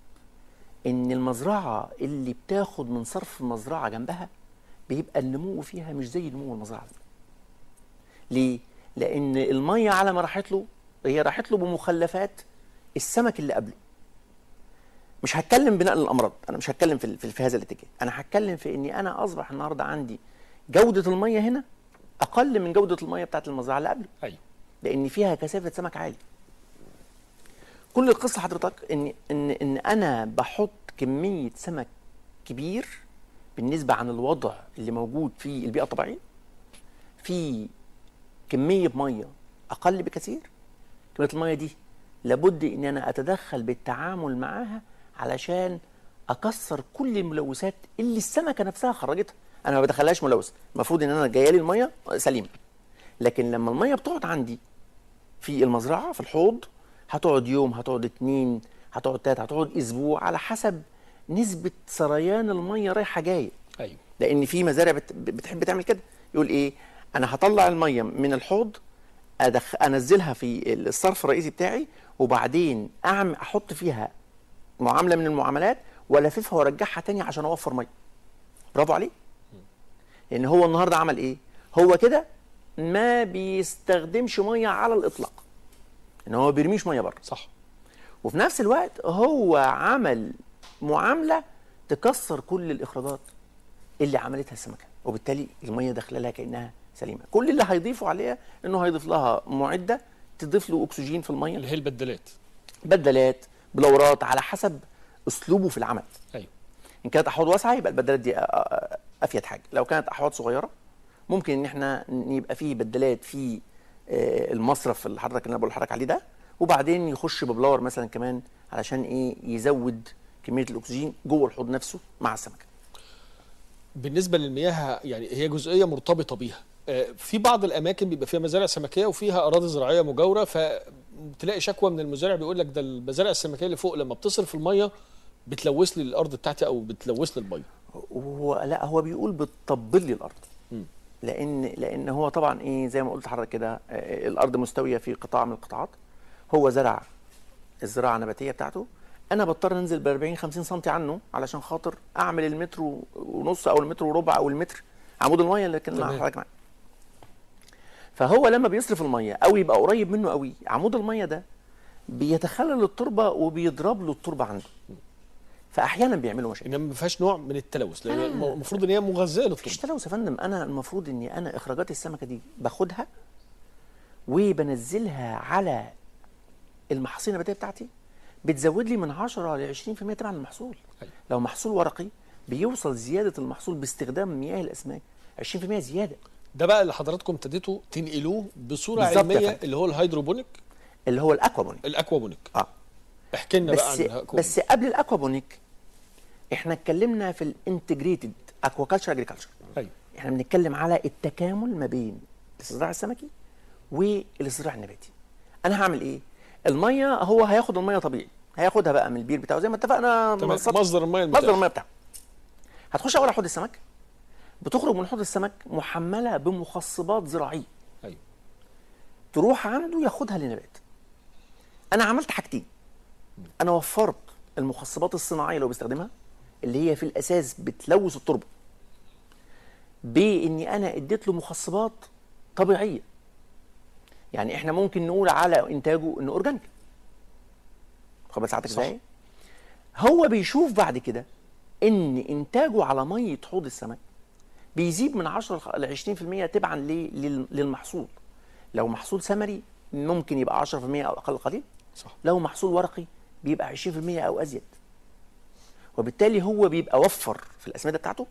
ان المزرعه اللي بتاخد من صرف المزرعه جنبها بيبقى النمو فيها مش زي نمو المزرعه ليه لان الميه على ما راحت له هي راحت له بمخلفات السمك اللي قبله مش هتكلم بناء للامراض انا مش هتكلم في, في, في هذا الاتجاه انا هتكلم في اني انا اصبح النهارده عندي جوده الميه هنا اقل من جوده الميه بتاعت المزرعه اللي قبله ايوه لان فيها كثافه سمك عالي كل القصه حضرتك ان ان ان انا بحط كميه سمك كبير بالنسبه عن الوضع اللي موجود في البيئه الطبيعيه في كميه ميه اقل بكثير كميه الميه دي لابد ان انا اتدخل بالتعامل معاها علشان اكسر كل الملوثات اللي السمكه نفسها خرجتها انا ما بدخلهاش ملوث المفروض ان انا جايه لي الميه سليمه لكن لما الميه بتقعد عندي في المزرعه في الحوض هتقعد يوم هتقعد اتنين هتقعد تلاته هتقعد اسبوع على حسب نسبه سريان الميه رايحه جايه ايوه لان في مزارع بت- بتحب تعمل كده يقول ايه انا هطلع الميه من الحوض أدخ... انزلها في الصرف الرئيسي بتاعي وبعدين اعمل احط فيها معامله من المعاملات والففها وارجعها تاني عشان اوفر ميه برافو عليه لان هو النهارده عمل ايه هو كده ما بيستخدمش ميه على الاطلاق ان هو ما بيرميش ميه بره صح وفي نفس الوقت هو عمل معامله تكسر كل الاخراجات اللي عملتها السمكه وبالتالي الميه داخله لها كانها سليمه كل اللي هيضيفوا عليها انه هيضيف لها معده تضيف له اكسجين في الميه اللي هي البدلات بدلات بلورات على حسب اسلوبه في العمل ايوه ان كانت احواض واسعه يبقى البدلات دي أ- أ- افيد حاجه لو كانت احواض صغيره ممكن ان احنا يبقى فيه بدلات في آه، المصرف اللي حضرتك اللي انا بقول لحضرتك عليه ده وبعدين يخش ببلور مثلا كمان علشان ايه يزود كميه الاكسجين جوه الحوض نفسه مع السمكه بالنسبه للمياه يعني هي جزئيه مرتبطه بيها آه، في بعض الاماكن بيبقى فيها مزارع سمكيه وفيها اراضي زراعيه مجاوره فتلاقي شكوى من المزارع بيقول لك ده المزارع السمكيه اللي فوق لما بتصرف الميه بتلوث لي الارض بتاعتي او بتلوث لي الميه هو لا هو بيقول بتطبل لي الارض مم. لان لان هو طبعا ايه زي ما قلت لحضرتك كده آه، الارض مستويه في قطاع من القطاعات هو زرع الزراعه النباتيه بتاعته انا بضطر انزل ب 40 50 سم عنه علشان خاطر اعمل المتر ونص او المتر وربع او المتر عمود الميه اللي كان مع تمام. حضرتك معاه فهو لما بيصرف الميه او يبقى قريب منه قوي عمود الميه ده بيتخلل التربه وبيضرب له التربه عنده فاحيانا بيعملوا مشاكل انما ما فيهاش نوع من التلوث لان المفروض ان هي مغذيه مفيش للتربه تلوث يا فندم انا المفروض اني انا اخراجات السمكه دي باخدها وبنزلها على المحاصيل النباتيه بتاعتي بتزود لي من 10 ل 20% تبع المحصول أيوة. لو محصول ورقي بيوصل زياده المحصول باستخدام مياه الاسماك 20% زياده ده بقى اللي حضراتكم ابتديتوا تنقلوه بصوره بالظبط يا علميه فندم. اللي هو الهيدروبونيك اللي هو الاكوابونيك الاكوابونيك اه احكي لنا بقى عن بس الاكوابونيك بس قبل الاكوابونيك احنا اتكلمنا في الانتجريتد اكواكلتشر اجريكلتشر ايوه احنا بنتكلم على التكامل ما بين الاستزراع السمكي والاستزراع النباتي انا هعمل ايه الميه هو هياخد الميه طبيعي هياخدها بقى من البير بتاعه زي ما اتفقنا تمام منصات- مصدر الميه مصدر المتاح الميه بتاعه هتخش اول على حوض السمك بتخرج من حوض السمك محمله بمخصبات زراعيه ايوه تروح عنده ياخدها لنبات انا عملت حاجتين انا وفرت المخصبات الصناعيه اللي هو بيستخدمها اللي هي في الاساس بتلوث التربه باني انا اديت له مخصبات طبيعيه يعني احنا ممكن نقول على انتاجه انه اورجانيك خد بال ساعتك صح. ازاي هو بيشوف بعد كده ان انتاجه على ميه حوض السمك بيزيد من 10 ل 20% تبعا ليه؟ لل- للمحصول لو محصول ثمري ممكن يبقى 10% او اقل قليل صح لو محصول ورقي بيبقى 20% او ازيد وبالتالي هو بيبقى وفر في الاسمده بتاعته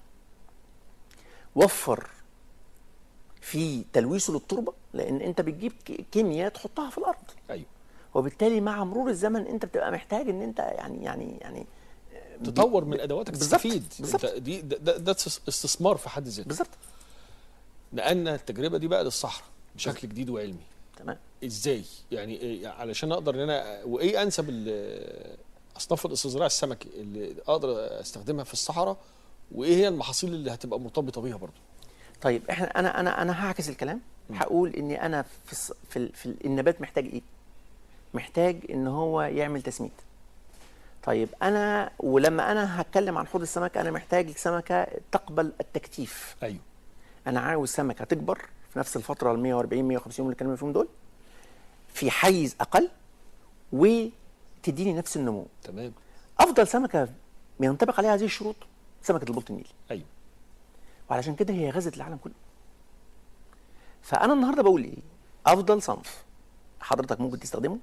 وفر في تلويثه للتربه لان انت بتجيب ك- كيمياء تحطها في الارض ايوه وبالتالي مع مرور الزمن انت بتبقى محتاج ان انت يعني يعني يعني تطور من ادواتك بالظبط، تستفيد بالظبط. انت دي ده, ده, ده استثمار في حد ذاته بالظبط نقلنا التجربه دي بقى للصحراء بشكل جديد وعلمي تمام ازاي يعني إيه علشان اقدر ان انا وايه انسب ال- اصناف الاستزراع السمكي اللي اقدر استخدمها في الصحراء وايه هي المحاصيل اللي هتبقى مرتبطه بيها برضو طيب احنا انا انا انا هعكس الكلام هقول اني انا في الص- في, ال- في ال- النبات محتاج ايه؟ محتاج ان هو يعمل تسميد. طيب انا ولما انا هتكلم عن حوض السمك انا محتاج سمكه تقبل التكتيف. ايوه انا عاوز سمكه تكبر في نفس الفتره ال 140 150 يوم اللي اتكلمنا فيهم دول في حيز اقل وتديني نفس النمو. تمام افضل سمكه ينطبق عليها هذه الشروط سمكه البلط النيلي. ايوه وعلشان كده هي غزت العالم كله فانا النهارده بقول ايه افضل صنف حضرتك ممكن تستخدمه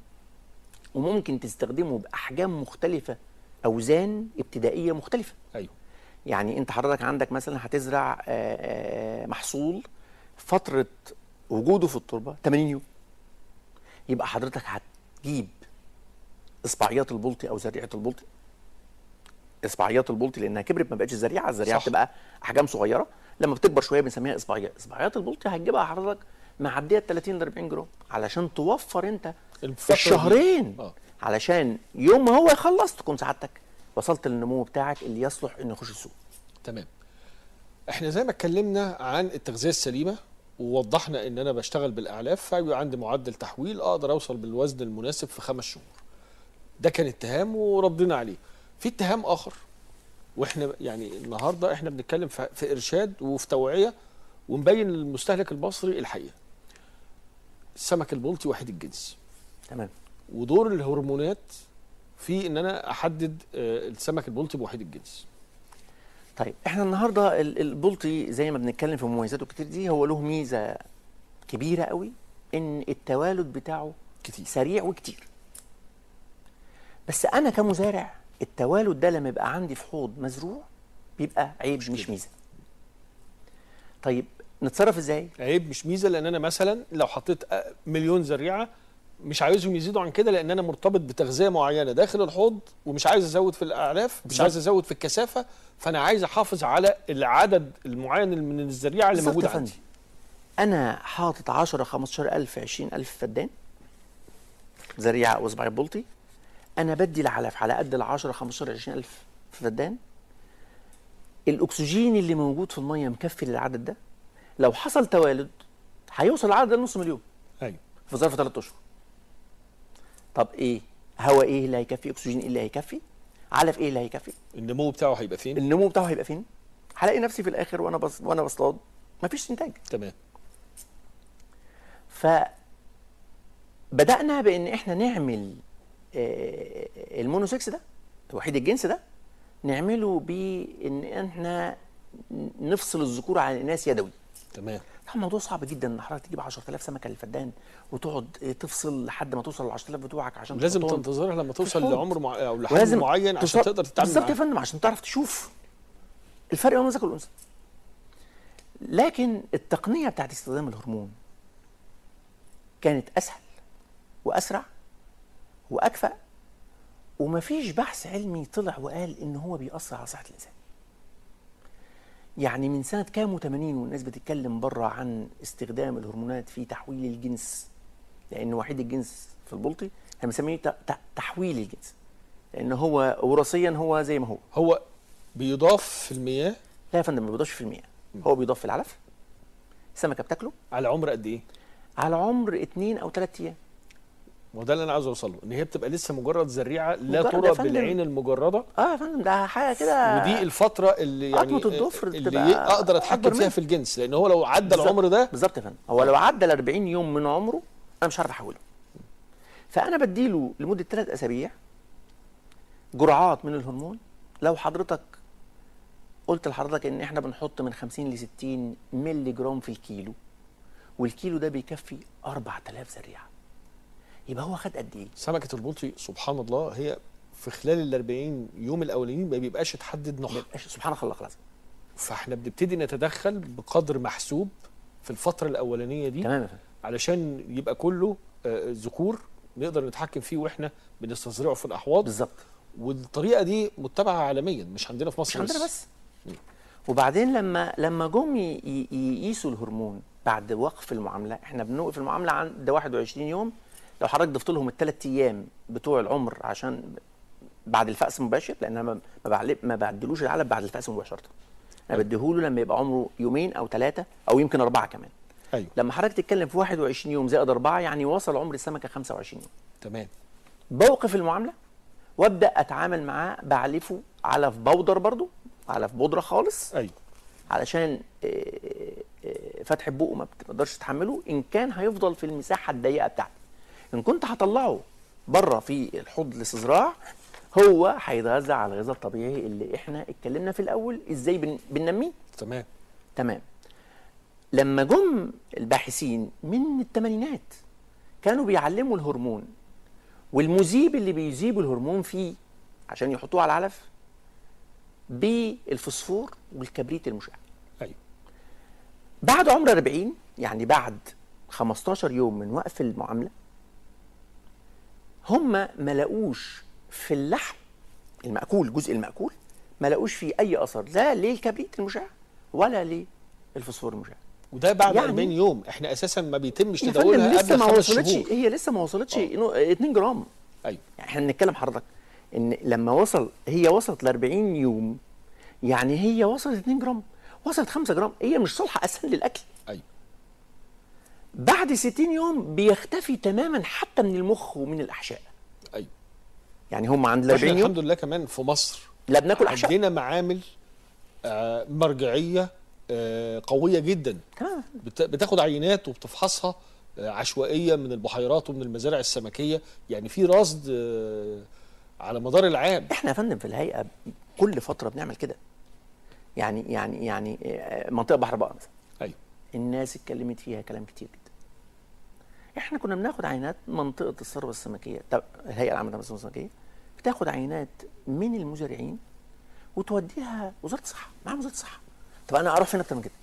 وممكن تستخدمه باحجام مختلفه اوزان ابتدائيه مختلفه ايوه يعني انت حضرتك عندك مثلا هتزرع آه، آه، محصول فتره وجوده في التربه 80 يوم يبقى حضرتك هتجيب اصبعيات البلطي او زريعه البلطي اصبعيات البلطي لانها كبرت ما بقتش زريعه الزريعه صح. بتبقى احجام صغيره لما بتكبر شويه بنسميها اصبعيات اصبعيات البلطي هتجيبها حضرتك معديه 30 ل 40 جرام علشان توفر انت الفترة دي. الشهرين آه. علشان يوم ما هو يخلص تكون سعادتك وصلت للنمو بتاعك اللي يصلح انه يخش السوق تمام احنا زي ما اتكلمنا عن التغذيه السليمه ووضحنا ان انا بشتغل بالاعلاف فيبقى عندي معدل تحويل اقدر اوصل بالوزن المناسب في خمس شهور ده كان اتهام وردينا عليه في اتهام اخر واحنا يعني النهارده احنا بنتكلم في في ارشاد وفي توعيه ونبين للمستهلك المصري الحقيقه السمك البلطي وحيد الجنس تمام ودور الهرمونات في ان انا احدد آه، السمك البلطي بوحيد الجنس طيب احنا النهارده ال- البلطي زي ما بنتكلم في مميزاته كتير دي هو له ميزه كبيره قوي ان التوالد بتاعه كتير سريع وكتير بس انا كمزارع التوالد ده لما يبقى عندي في حوض مزروع بيبقى عيب مش, مش ميزه طيب نتصرف ازاي عيب مش ميزه لان انا مثلا لو حطيت أ- مليون زريعه مش عايزهم يزيدوا عن كده لان انا مرتبط بتغذيه معينه داخل الحوض ومش عايز ازود في الاعلاف مش بالظبط. عايز ازود في الكثافه فانا عايز احافظ على العدد المعين من الزريعه اللي بالظبط موجوده يا فندم. عندي انا حاطط 10 15000 20000 فدان زريعه او صباعي بلطي انا بدي العلف على قد ال 10 15 20000 فدان الاكسجين اللي موجود في الميه مكفي للعدد ده لو حصل توالد هيوصل العدد ده لنص مليون ايوه في ظرف ثلاث اشهر طب ايه هواء ايه اللي هيكفي اكسجين ايه اللي هيكفي علف ايه اللي هيكفي النمو بتاعه هيبقى فين النمو بتاعه هيبقى فين هلاقي نفسي في الاخر وانا بص وانا بصطاد مفيش انتاج تمام فبدأنا بإن إحنا نعمل آه، المونو 6 ده وحيد الجنس ده نعمله بإن إحنا نفصل الذكور عن الإناث يدوي تمام طبعا موضوع صعب جدا ان حضرتك تجيب 10000 سمكه للفدان وتقعد آه، تفصل لحد ما توصل ل 10000 بتوعك عشان لازم تحطهم. تنتظرها لما توصل الحوض. لعمر مع... او لحجم ولازم معين عشان تص- تقدر تتعامل بالظبط يا معاه فندم عشان تعرف تشوف الفرق بين الذكر والانثى لكن التقنيه بتاعت استخدام الهرمون كانت اسهل واسرع واكفأ ومفيش بحث علمي طلع وقال ان هو بيأثر على صحه الانسان يعني من سنه كام و80 والناس بتتكلم بره عن استخدام الهرمونات في تحويل الجنس لان وحيد الجنس في البلطي احنا بنسميه ت- ت- تحويل الجنس لان هو وراثيا هو زي ما هو هو بيضاف في المياه لا يا فندم ما بيضافش في المياه هو بيضاف في العلف السمكه بتاكله على عمر قد ايه على عمر اتنين او ثلاث ايام وده اللي انا عاوز اوصل له ان هي بتبقى لسه مجرد زريعه لا مجرد يا ترى فندم. بالعين المجرده اه يا فندم ده حاجه كده ودي الفتره اللي يعني عظمة الضفر اللي بتبقى اقدر أكبر اتحكم فيها منها. في الجنس لان هو لو عدى بالظبط. العمر ده بالظبط يا فندم هو لو عدى ال 40 يوم من عمره انا مش عارف احوله فانا بديله لمده ثلاث اسابيع جرعات من الهرمون لو حضرتك قلت لحضرتك ان احنا بنحط من 50 ل 60 مللي جرام في الكيلو والكيلو ده بيكفي 4000 زريعه يبقى هو خد قد ايه؟ سمكه البلطي سبحان الله هي في خلال ال 40 يوم الاولانيين ما بيبقاش اتحدد ما نوعها يبقاش سبحان الله العظيم فاحنا بنبتدي نتدخل بقدر محسوب في الفتره الاولانيه دي تمام يا فندم علشان يبقى كله آه، ذكور نقدر نتحكم فيه واحنا بنستزرعه في الاحواض بالظبط والطريقه دي متبعه عالميا مش عندنا في مصر مش عندنا بس وبعدين لما لما جم ي- ي- يقيسوا الهرمون بعد وقف المعامله احنا بنوقف المعامله عند 21 يوم لو حضرتك ضفت لهم الثلاث ايام بتوع العمر عشان بعد الفأس مباشر لان انا ما ما بعلب- ما بعدلوش العلب بعد الفأس مباشره انا بديهوله لما يبقى عمره يومين او ثلاثه او يمكن اربعه كمان ايوه لما حضرتك تتكلم في 21 يوم زائد اربعه يعني وصل عمر السمكه 25 يوم تمام بوقف المعامله وابدا اتعامل معاه بعلفه علف بودر برضو علف بودره خالص ايوه علشان آه، آه، فتح بقه ما بتقدرش تحمله ان كان هيفضل في المساحه الضيقه بتاعتي ان كنت هطلعه بره في الحوض الاستزراع هو هيتغذى على الغذاء الطبيعي اللي احنا اتكلمنا في الاول ازاي بن- بننميه تمام تمام لما جم الباحثين من الثمانينات كانوا بيعلموا الهرمون والمذيب اللي بيذيب الهرمون فيه عشان يحطوه على العلف بالفوسفور والكبريت المشع ايوه بعد عمر 40 يعني بعد 15 يوم من وقف المعامله هم ما لقوش في اللحم المأكول الجزء المأكول ما لقوش فيه أي أثر لا للكبريت المشع ولا للفوسفور المشع وده بعد يعني- 40 يوم احنا اساسا ما بيتمش يا تداولها فندم لسه قبل ما خمس وصلتش شهور هي لسه ما وصلتش إنه 2 جرام ايوه يعني احنا بنتكلم حضرتك ان لما وصل هي وصلت ل 40 يوم يعني هي وصلت 2 جرام وصلت 5 جرام هي مش صالحه اساسا للاكل ايوه بعد 60 يوم بيختفي تماما حتى من المخ ومن الاحشاء ايوه يعني هم عند ال احنا 40 يوم الحمد لله كمان في مصر لا بناكل احشاء عندنا معامل آه، مرجعيه آه، قويه جدا تمام بت- بتاخد عينات وبتفحصها آه، عشوائيه من البحيرات ومن المزارع السمكيه يعني في رصد آه، على مدار العام احنا يا فندم في الهيئه كل فتره بنعمل كده يعني يعني يعني آه، منطقه بحر بقر مثلا ايوه الناس اتكلمت فيها كلام كتير جدا احنا كنا بناخد عينات منطقه الثروه السمكيه طب الهيئه العامه للثروه السمكيه بتاخد عينات من المزارعين وتوديها وزاره الصحه مع وزاره الصحه طب انا اروح فين اكتر من كده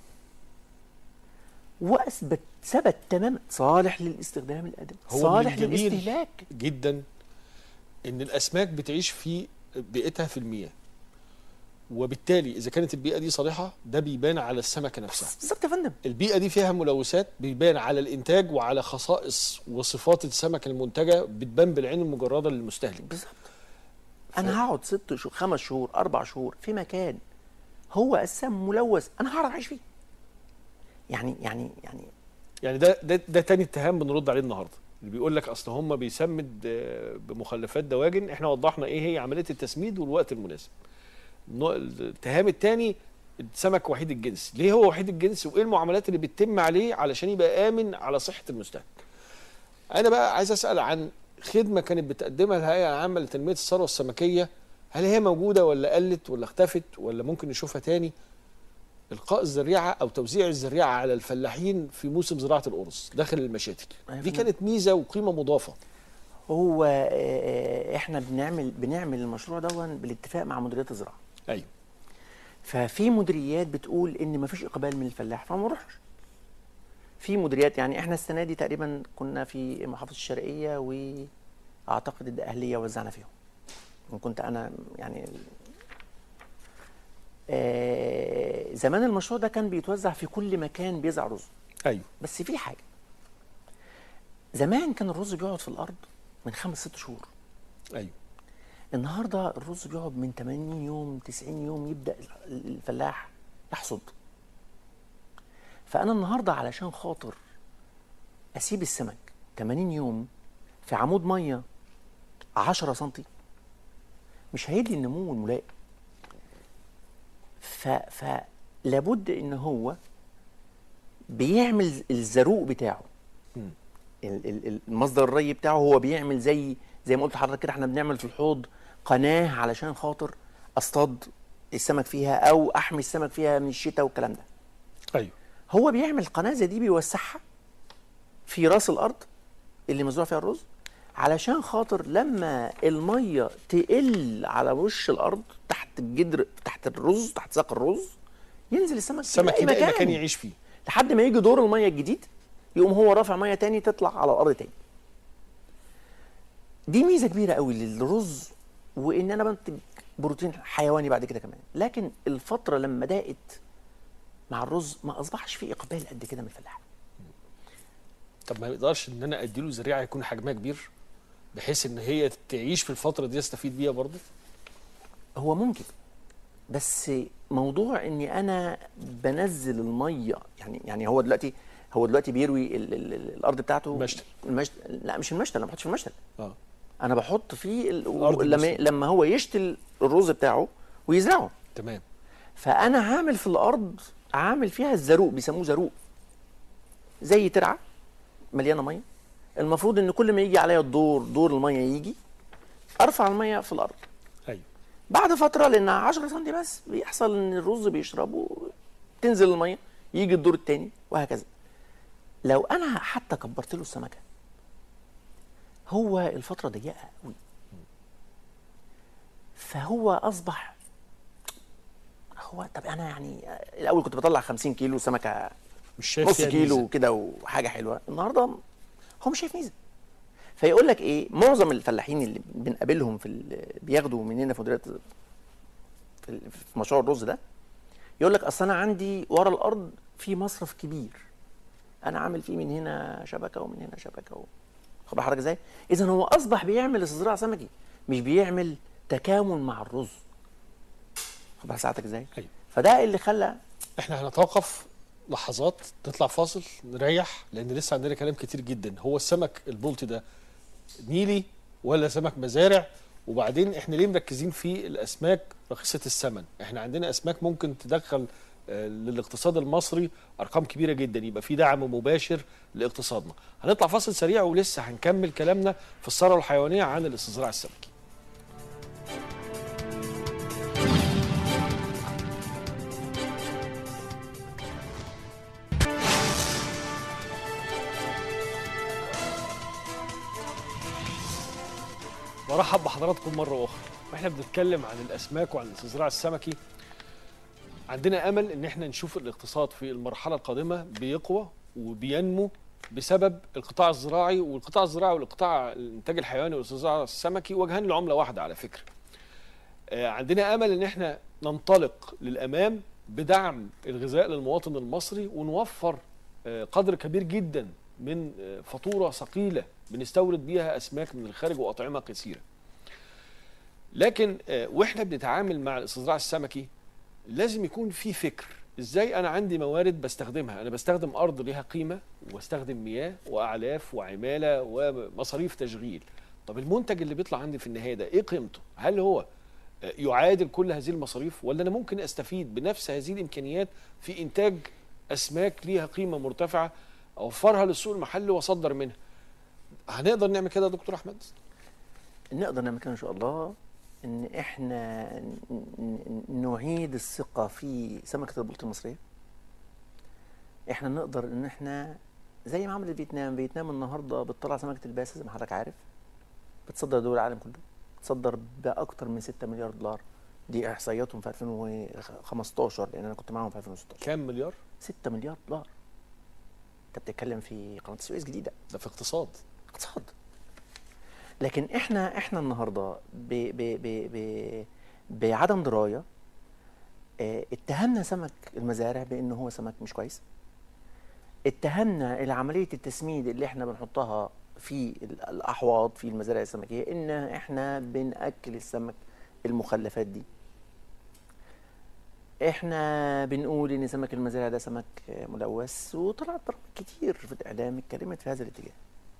واثبت ثبت تماما صالح للاستخدام الادمي هو من صالح الجميل للاستهلاك جدا ان الاسماك بتعيش في بيئتها في المياه وبالتالي اذا كانت البيئه دي صالحه ده بيبان على السمكه نفسها بالظبط يا فندم البيئه دي فيها ملوثات بيبان على الانتاج وعلى خصائص وصفات السمك المنتجه بتبان بالعين المجرده للمستهلك بالظبط انا هقعد ست شهور خمس شهور اربع شهور في مكان هو اساسا ملوث انا هعرف اعيش فيه يعني يعني يعني يعني ده ده ده تاني اتهام بنرد عليه النهارده اللي بيقول لك اصل هم بيسمد آه، بمخلفات دواجن احنا وضحنا ايه هي عمليه التسميد والوقت المناسب النوع- الاتهام الثاني السمك وحيد الجنس ليه هو وحيد الجنس وايه المعاملات اللي بتتم عليه علشان يبقى امن على صحه المستهلك انا بقى عايز اسال عن خدمه كانت بتقدمها الهيئه العامه لتنميه الثروه السمكيه هل هي موجوده ولا قلت ولا اختفت ولا ممكن نشوفها تاني القاء الزريعه او توزيع الزريعه على الفلاحين في موسم زراعه الارز داخل المشاتل أيوة دي فندم. كانت ميزه وقيمه مضافه هو آه، احنا بنعمل بنعمل المشروع دون بالاتفاق مع مديريات الزراعه ايوه ففي مديريات بتقول ان مفيش اقبال من الفلاح فما نروحش في مديريات يعني احنا السنه دي تقريبا كنا في محافظه الشرقيه واعتقد الدقهليه وزعنا فيهم وكنت انا يعني آه زمان المشروع ده كان بيتوزع في كل مكان بيزرع رز ايوه بس في حاجه زمان كان الرز بيقعد في الارض من خمس ست شهور ايوه النهارده الرز بيقعد من 80 يوم 90 يوم يبدا الفلاح يحصد فانا النهارده علشان خاطر اسيب السمك 80 يوم في عمود ميه 10 سم مش هيدي النمو الملائم ف فلابد ان هو بيعمل الزروق بتاعه مم. ال- ال- المصدر الري بتاعه هو بيعمل زي زي ما قلت لحضرتك كده احنا بنعمل في الحوض قناه علشان خاطر اصطاد السمك فيها او احمي السمك فيها من الشتاء والكلام ده ايوه هو بيعمل قناه زي دي بيوسعها في راس الارض اللي مزروع فيها الرز علشان خاطر لما الميه تقل على وش الارض تحت الجدر تحت الرز تحت ساق الرز ينزل السمك السمك يلاقي يلاقي مكان يعيش فيه لحد ما يجي دور الميه الجديد يقوم هو رافع ميه تاني تطلع على الارض تاني دي ميزه كبيره قوي للرز وان انا بنتج بروتين حيواني بعد كده كمان لكن الفتره لما ضاقت مع الرز ما اصبحش في اقبال قد كده من الفلاح طب ما يقدرش ان انا اديله زريعه يكون حجمها كبير بحيث ان هي تعيش في الفتره دي يستفيد بيها برضه هو ممكن بس موضوع اني انا بنزل الميه يعني يعني هو دلوقتي هو دلوقتي بيروي ال ال ال الارض بتاعته مشتل. المشتل لا مش المشتل انا ما بحطش في المشتل اه انا بحط فيه ال... الأرض لما المسلوقة. لما هو يشتل الرز بتاعه ويزرعه تمام فانا عامل في الارض عامل فيها الزروق بيسموه زروق زي ترعه مليانه ميه المفروض ان كل ما يجي عليا الدور دور الميه يجي ارفع الميه في الارض ايوه بعد فتره لانها 10 سم بس بيحصل ان الرز بيشربه تنزل الميه يجي الدور الثاني وهكذا لو انا حتى كبرت له السمكه هو الفتره ضيقه قوي فهو اصبح هو طب انا يعني الاول كنت بطلع 50 كيلو سمكه مش شايف نص فيها كيلو ميزة. كده وحاجه حلوه النهارده هو مش شايف ميزه فيقول لك ايه معظم الفلاحين اللي بنقابلهم في ال- بياخدوا مننا في مديريه في ال- في مشروع الرز ده يقول لك اصل انا عندي ورا الارض في مصرف كبير انا عامل فيه من هنا شبكه ومن هنا شبكه و... خد بالك حضرتك ازاي؟ اذا هو اصبح بيعمل استزراع سمكي مش بيعمل تكامل مع الرز خد بالك ساعتك ازاي؟ أيوة. فده اللي خلى احنا هنتوقف لحظات نطلع فاصل نريح لان لسه عندنا كلام كتير جدا هو السمك البلطي ده نيلي ولا سمك مزارع وبعدين احنا ليه مركزين في الاسماك رخيصه الثمن احنا عندنا اسماك ممكن تدخل آه، للاقتصاد المصري ارقام كبيره جدا يبقى في دعم مباشر لاقتصادنا هنطلع فاصل سريع ولسه هنكمل كلامنا في الثروه الحيوانيه عن الاستزراع السمكي برحب بحضراتكم مرة أخرى واحنا بنتكلم عن الأسماك وعن الاستزراع السمكي عندنا أمل إن احنا نشوف الاقتصاد في المرحلة القادمة بيقوى وبينمو بسبب القطاع الزراعي والقطاع الزراعي والقطاع الإنتاج الحيواني والاستزراع السمكي وجهان لعملة واحدة على فكرة آه، عندنا أمل إن احنا ننطلق للأمام بدعم الغذاء للمواطن المصري ونوفر آه، قدر كبير جدا من آه، فاتوره ثقيله بنستورد بيها اسماك من الخارج واطعمه كثيره. لكن آه، واحنا بنتعامل مع الاستزراع السمكي لازم يكون في فكر ازاي انا عندي موارد بستخدمها انا بستخدم ارض ليها قيمه واستخدم مياه واعلاف وعماله ومصاريف تشغيل طب المنتج اللي بيطلع عندي في النهايه ده ايه قيمته هل هو آه، يعادل كل هذه المصاريف ولا انا ممكن استفيد بنفس هذه الامكانيات في انتاج اسماك ليها قيمه مرتفعه اوفرها للسوق المحلي واصدر منها هنقدر نعمل كده يا دكتور احمد نقدر نعمل كده ان شاء الله ان احنا ن- ن- نعيد الثقه في سمكه البلطي المصريه احنا نقدر ان احنا زي ما عملت فيتنام فيتنام النهارده بتطلع سمكه الباسه زي ما حضرتك عارف بتصدر دول العالم كله بتصدر باكتر من 6 مليار دولار دي احصائياتهم في 2015 لان انا كنت معاهم في 2016 كام مليار 6 مليار دولار انت بتتكلم في قناه السويس جديده ده في اقتصاد اقتصاد لكن احنا احنا النهارده ب ب ب ب بعدم درايه اه، اتهمنا سمك المزارع بان هو سمك مش كويس اتهمنا عمليه التسميد اللي احنا بنحطها في ال- الاحواض في المزارع السمكيه ان احنا بناكل السمك المخلفات دي احنا بنقول ان سمك المزارع ده سمك اه، ملوث وطلعت برامج كتير في الاعلام اتكلمت في هذا الاتجاه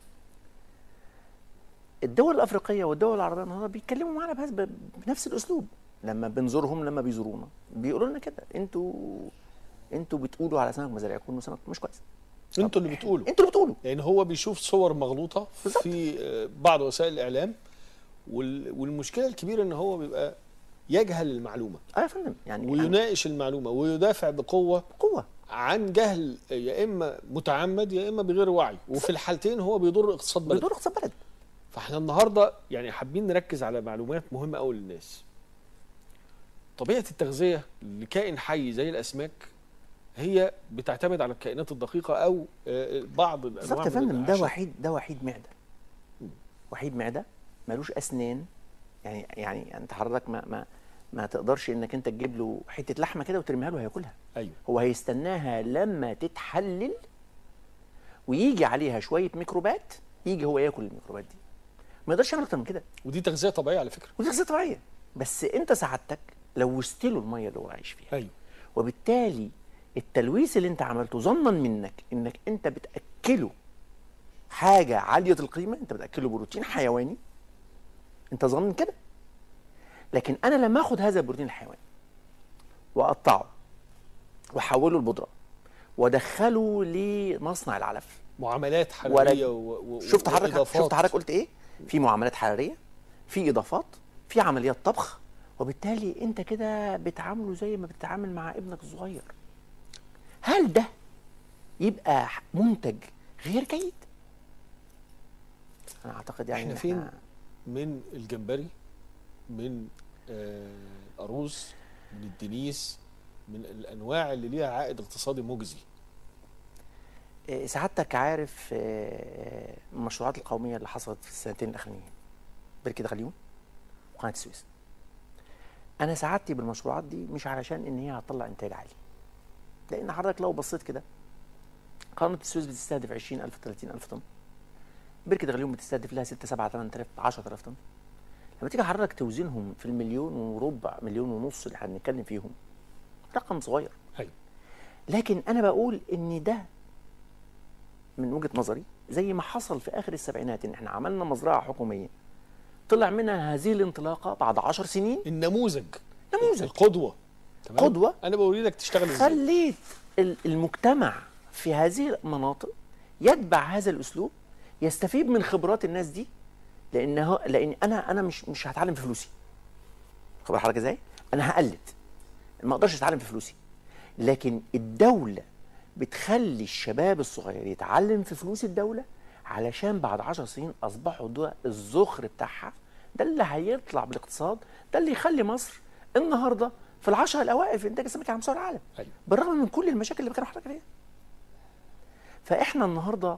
الدول الافريقيه والدول العربيه النهارده بيتكلموا معانا بهذا بنفس الاسلوب لما بنزورهم لما بيزورونا بيقولوا لنا كده انتوا انتوا بتقولوا على سمك مزارعكم انه سمك مش كويس انتوا اللي بتقولوا انتوا اللي بتقولوا لان هو بيشوف صور مغلوطه بالظبط. في آه، بعض وسائل الاعلام وال- والمشكله الكبيره ان هو بيبقى يجهل المعلومه اه يا فندم يعني يعني ويناقش المعلومه ويدافع بقوه قوه عن جهل يا اما متعمد يا اما بغير وعي وفي الحالتين هو بيضر اقتصاد بلد بيدور اقتصاد بلد فاحنا النهارده يعني حابين نركز على معلومات مهمه قوي للناس طبيعه التغذيه لكائن حي زي الاسماك هي بتعتمد على الكائنات الدقيقه او آه، بعض الانواع بالظبط يا من فندم ده الأعشاب. وحيد ده وحيد معده وحيد معده ملوش اسنان يعني يعني انت حضرتك ما ما ما تقدرش انك انت تجيب له حته لحمه كده وترميها له هياكلها ايوه هو هيستناها لما تتحلل ويجي عليها شويه ميكروبات يجي هو ياكل الميكروبات دي ما يقدرش يعمل اكتر من كده ودي تغذيه طبيعيه على فكره ودي غذاء طبيعيه بس انت سعادتك لوثت له الميه اللي هو عايش فيها ايوه وبالتالي التلويث اللي انت عملته ظنا منك انك انت بتاكله حاجه عاليه القيمه انت بتاكله بروتين حيواني انت ظن كده لكن انا لما اخد هذا البروتين الحيواني واقطعه واحوله لبودره وادخله لمصنع العلف معاملات حراريه ورد. و... و... شفت حضرتك وإضافات. شفت حضرتك قلت ايه في معاملات حراريه في اضافات في عمليات طبخ وبالتالي انت كده بتعامله زي ما بتتعامل مع ابنك الصغير هل ده يبقى ح- منتج غير جيد انا اعتقد يعني احنا إن فين من الجمبري من آه الأرز من الدنيس من الانواع اللي ليها عائد اقتصادي مجزي آه، سعادتك عارف آه، المشروعات القوميه اللي حصلت في السنتين الاخرانيين بركه غليون وقناه السويس انا سعادتي بالمشروعات دي مش علشان ان هي هتطلع انتاج عالي لان حضرتك لو بصيت كده قناه السويس بتستهدف 20000 30000 طن بركه غليون بتستهدف لها 6 7 8000 10000 طن لما تيجي حضرتك توزنهم في المليون وربع مليون ونص اللي هنتكلم فيهم رقم صغير ايوه لكن انا بقول ان ده من وجهه نظري زي ما حصل في اخر السبعينات ان احنا عملنا مزرعه حكوميه طلع منها هذه الانطلاقه بعد عشر سنين النموذج نموذج القدوه تمام قدوة. انا بقول لك تشتغل ازاي خليت ال- المجتمع في هذه المناطق يتبع هذا الاسلوب يستفيد من خبرات الناس دي لانه لان انا انا مش مش هتعلم في فلوسي خبر حضرتك ازاي انا هقلد ما اقدرش اتعلم في فلوسي لكن الدوله بتخلي الشباب الصغير يتعلم في فلوس الدوله علشان بعد عشر سنين اصبحوا ده الذخر بتاعها ده اللي هيطلع بالاقتصاد ده اللي يخلي مصر النهارده في العشرة الاوائل في انتاج السمك على مستوى العالم أيوة. بالرغم من كل المشاكل اللي بكلم حضرتك عليها فاحنا النهارده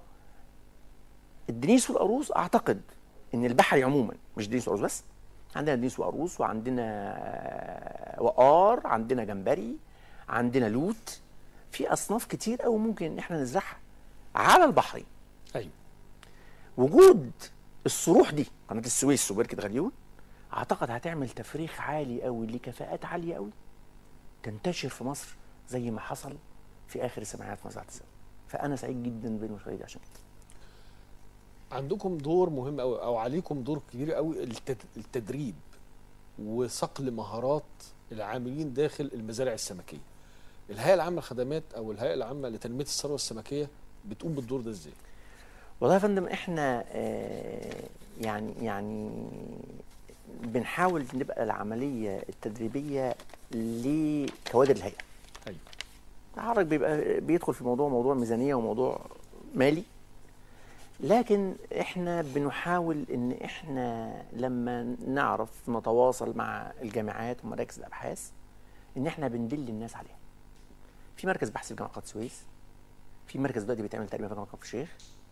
الدنيس والقاروص اعتقد ان البحري عموما مش دنيس وقاروص بس عندنا دنيس وقاروص وعندنا آه، وقار عندنا جمبري عندنا لوت في اصناف كتير قوي ممكن ان احنا نزرعها على البحري ايوه وجود الصروح دي قناه السويس وبركه غليون اعتقد هتعمل تفريخ عالي قوي لكفاءات عاليه قوي تنتشر في مصر زي ما حصل في اخر السبعينات في مزرعه السمك فانا سعيد جدا بالمشاريع دي عشان كده عندكم دور مهم قوي او عليكم دور كبير قوي التد- التدريب وصقل مهارات العاملين داخل المزارع السمكيه الهيئه العامه للخدمات او الهيئه العامه لتنميه الثروه السمكيه بتقوم بالدور ده ازاي والله يا فندم احنا آه، يعني يعني بنحاول نبقى العمليه التدريبيه لكوادر الهيئه ايوه حضرتك بيبقى بيدخل في موضوع موضوع ميزانيه وموضوع مالي لكن احنا بنحاول ان احنا لما نعرف نتواصل مع الجامعات ومراكز الابحاث ان احنا بندل الناس عليها في مركز بحث في جامعه قناه السويس في مركز دلوقتي بيتعمل تقريبا في جامعه كفر الشيخ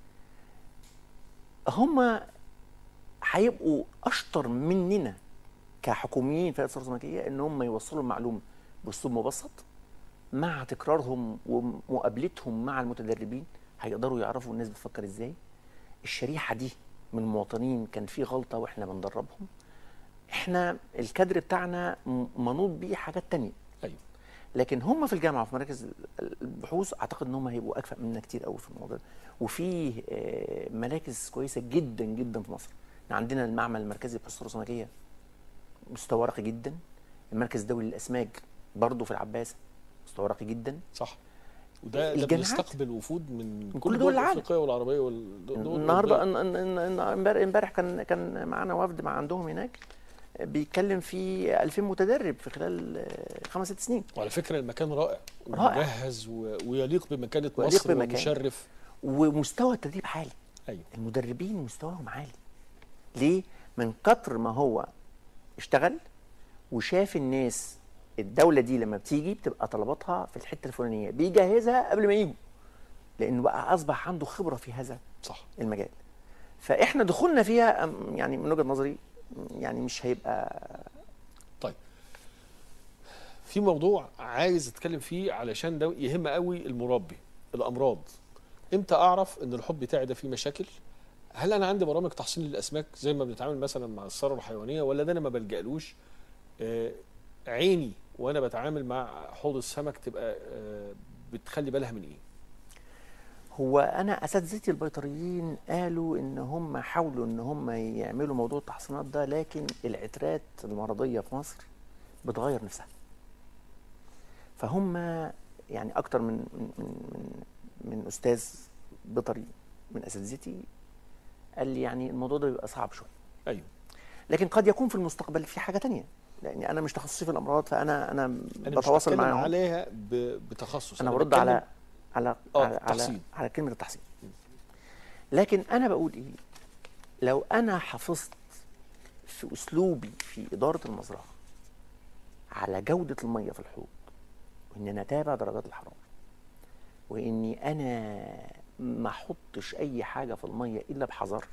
هم هيبقوا اشطر مننا كحكوميين في الثروه السمكيه ان هم يوصلوا المعلومه باسلوب مبسط مع تكرارهم ومقابلتهم مع المتدربين هيقدروا يعرفوا الناس بتفكر ازاي الشريحه دي من المواطنين كان في غلطه واحنا بندربهم احنا الكادر بتاعنا م- منوط بيه حاجات تانية ايوه لكن هم في الجامعه وفي مراكز البحوث اعتقد ان هم هيبقوا اكفأ مننا كتير قوي في الموضوع ده وفي آه، مراكز كويسه جدا جدا في مصر إحنا عندنا المعمل المركزي للبحوث الرسوماليه مستوى راقي جدا المركز الدولي للاسماك برضه في العباسه مستوى راقي جدا صح وده ده الجامعات. بيستقبل وفود من, كل كل دول دول العالم. الافريقيه والعربيه والدول النهارده ان- ان- ان- ان- امبارح امبارح كان كان معانا وفد مع عندهم هناك بيتكلم في 2000 متدرب في خلال آه، خمس ست سنين وعلى فكره المكان رائع رائع. ومجهز و... ويليق بمكانه ويليق مصر بمكان. ومشرف ومستوى التدريب عالي ايوه المدربين مستواهم عالي ليه من كتر ما هو اشتغل وشاف الناس الدولة دي لما بتيجي بتبقى طلباتها في الحتة الفلانية بيجهزها قبل ما يجوا لأنه بقى أصبح عنده خبرة في هذا صح المجال فإحنا دخولنا فيها أم، يعني من وجهة نظري يعني مش هيبقى طيب في موضوع عايز اتكلم فيه علشان ده يهم قوي المربي الامراض امتى اعرف ان الحب بتاعي ده فيه مشاكل هل انا عندي برامج تحصين للاسماك زي ما بنتعامل مثلا مع الثروه الحيوانيه ولا ده انا ما بلجألوش آه عيني وانا بتعامل مع حوض السمك تبقى آه بتخلي بالها من ايه هو انا اساتذتي البيطريين قالوا ان هم حاولوا ان هم يعملوا موضوع التحصينات ده لكن العترات المرضيه في مصر بتغير نفسها فهم يعني اكتر من من من من, من استاذ بيطري من اساتذتي قال لي يعني الموضوع ده بيبقى صعب شويه ايوه لكن قد يكون في المستقبل في حاجه تانية لان انا مش تخصصي في الامراض فانا انا انا مش بتواصل بتكلم معاهم عليها ب- بتخصص انا برد بتكلم- على على آه، على, على, التحصين. على كلمه التحصين لكن انا بقول ايه لو انا حافظت في اسلوبي في اداره المزرعه على جوده الميه في الحوض وان انا اتابع درجات الحراره واني انا ما احطش اي حاجه في الميه الا بحذر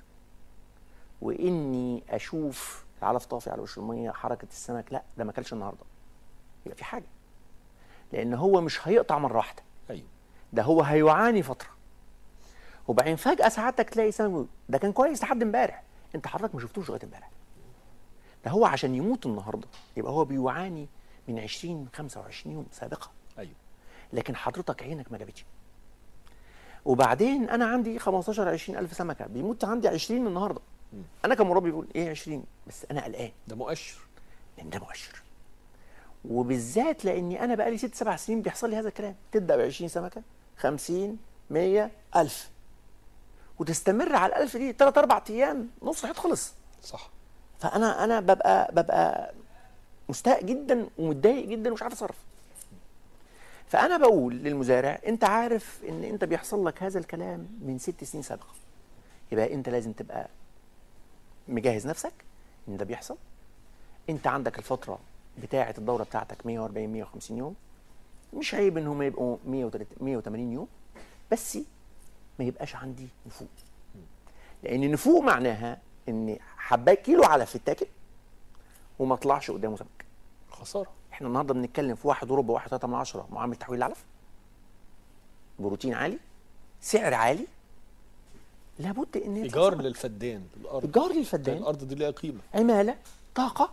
واني اشوف العلف طافي على وش الميه حركه السمك لا ده ما اكلش النهارده يبقى في حاجه لان هو مش هيقطع مره واحده ايوه ده هو هيعاني فتره وبعدين فجاه ساعتك تلاقي سمك ده كان كويس لحد امبارح انت حضرتك ما شفتوش لغايه امبارح ده هو عشان يموت النهارده يبقى هو بيعاني من 20 25 يوم سابقه ايوه لكن حضرتك عينك ما جابتش وبعدين انا عندي 15 20 الف سمكه بيموت عندي 20 النهارده انا كمربي بقول ايه 20 بس انا قلقان ده مؤشر لان ده مؤشر وبالذات لاني انا بقالي ست سبع سنين بيحصل لي هذا الكلام تبدا ب 20 سمكه 50 100 1000 وتستمر على ال 1000 دي ثلاث اربع ايام نص الحيط خلص صح فانا انا ببقى ببقى مستاء جدا ومتضايق جدا ومش عارف اتصرف فانا بقول للمزارع انت عارف ان انت بيحصل لك هذا الكلام من ست سنين سابقه يبقى انت لازم تبقى مجهز نفسك ان ده بيحصل انت عندك الفتره بتاعه الدوره بتاعتك 140 150 يوم مش عيب ان هم يبقوا 130 180 يوم بس ما يبقاش عندي نفوق لان نفوق معناها ان حبايه كيلو علف يتاكل وما طلعش قدامه سمك خساره احنا النهارده بنتكلم في واحد وربع واحد تلاته من عشرة معامل تحويل العلف بروتين عالي سعر عالي لابد ان انت ايجار تتصرف. للفدان الارض ايجار للفدان الارض دي ليها قيمه عماله طاقه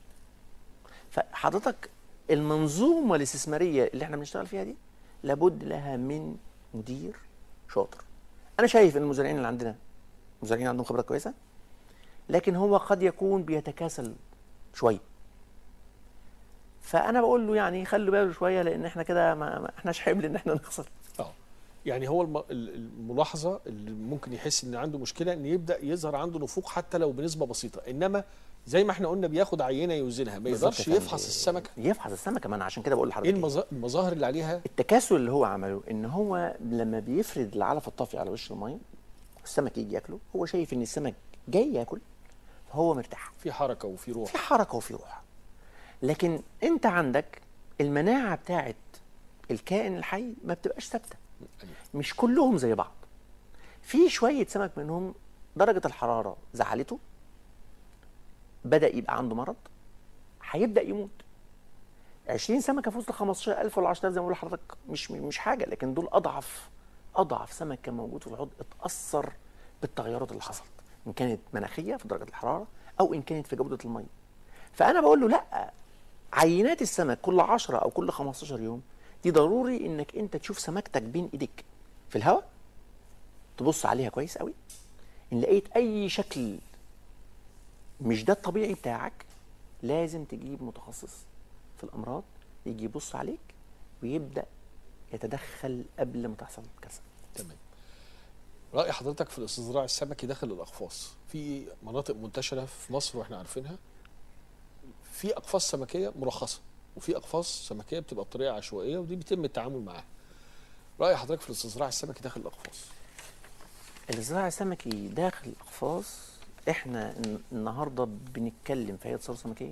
فحضرتك المنظومه الاستثماريه اللي احنا بنشتغل فيها دي لابد لها من مدير شاطر انا شايف ان المزارعين اللي عندنا مزارعين عندهم خبره كويسه لكن هو قد يكون بيتكاسل شويه فانا بقول له يعني خلوا باله شويه لان احنا كده ما ما- احناش حمل ان احنا نخسر اه يعني هو الم- ال- الملاحظه اللي ممكن يحس ان عنده مشكله ان يبدا يظهر عنده نفوق حتى لو بنسبه بسيطه انما زي ما احنا قلنا بياخد عينه يوزنها ما بالظبط يقدرش يا فندم. يفحص السمكه يفحص السمكه ما انا عشان كده بقول ايه لحضرتك المظا- المظاهر اللي عليها التكاسل اللي هو عمله ان هو لما بيفرد العلف الطافي على وش الميه السمك يجي ياكله هو شايف ان السمك جاي ياكل فهو مرتاح في حركه وفي روح في حركه وفي روح لكن انت عندك المناعه بتاعت الكائن الحي ما بتبقاش ثابته أيوة. مش كلهم زي بعض في شويه سمك منهم درجه الحراره زعلته بدا يبقى عنده مرض هيبدا يموت 20 سمكه في وسط 15000 ولا 10000 زي ما بقول لحضرتك مش مش حاجه لكن دول اضعف اضعف سمك كان موجود في الحوض اتاثر بالتغيرات اللي حصلت ان كانت مناخيه في درجه الحراره او ان كانت في جوده الميه فانا بقول له لا عينات السمك كل 10 او كل 15 يوم دي ضروري انك انت تشوف سمكتك بين ايديك في الهواء تبص عليها كويس قوي ان لقيت اي شكل مش ده الطبيعي بتاعك لازم تجيب متخصص في الامراض يجي يبص عليك ويبدا يتدخل قبل ما تحصل كارثه تمام راي حضرتك في الاستصدراع السمكي داخل الاقفاص في مناطق منتشره في مصر واحنا عارفينها في اقفاص سمكيه مرخصه وفي اقفاص سمكيه بتبقى بطريقه عشوائيه ودي بيتم التعامل معاها راي حضرتك في الاستصدراع السمكي داخل الاقفاص الزراعة السمكي داخل الأقفاص احنا الن- النهارده بنتكلم في هيئة ثروة سمكية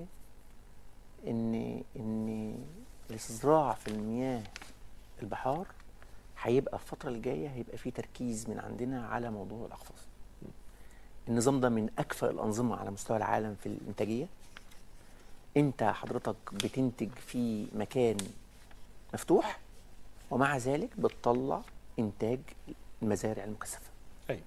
ان ان الاستصدراع في المياه البحار هيبقى الفترة الجاية هيبقى فيه تركيز من عندنا على موضوع الأقفاص. النظام ده من أكفأ الأنظمة على مستوى العالم في الإنتاجية. أنت حضرتك بتنتج في مكان مفتوح ومع ذلك بتطلع إنتاج المزارع المكثفة. ايوه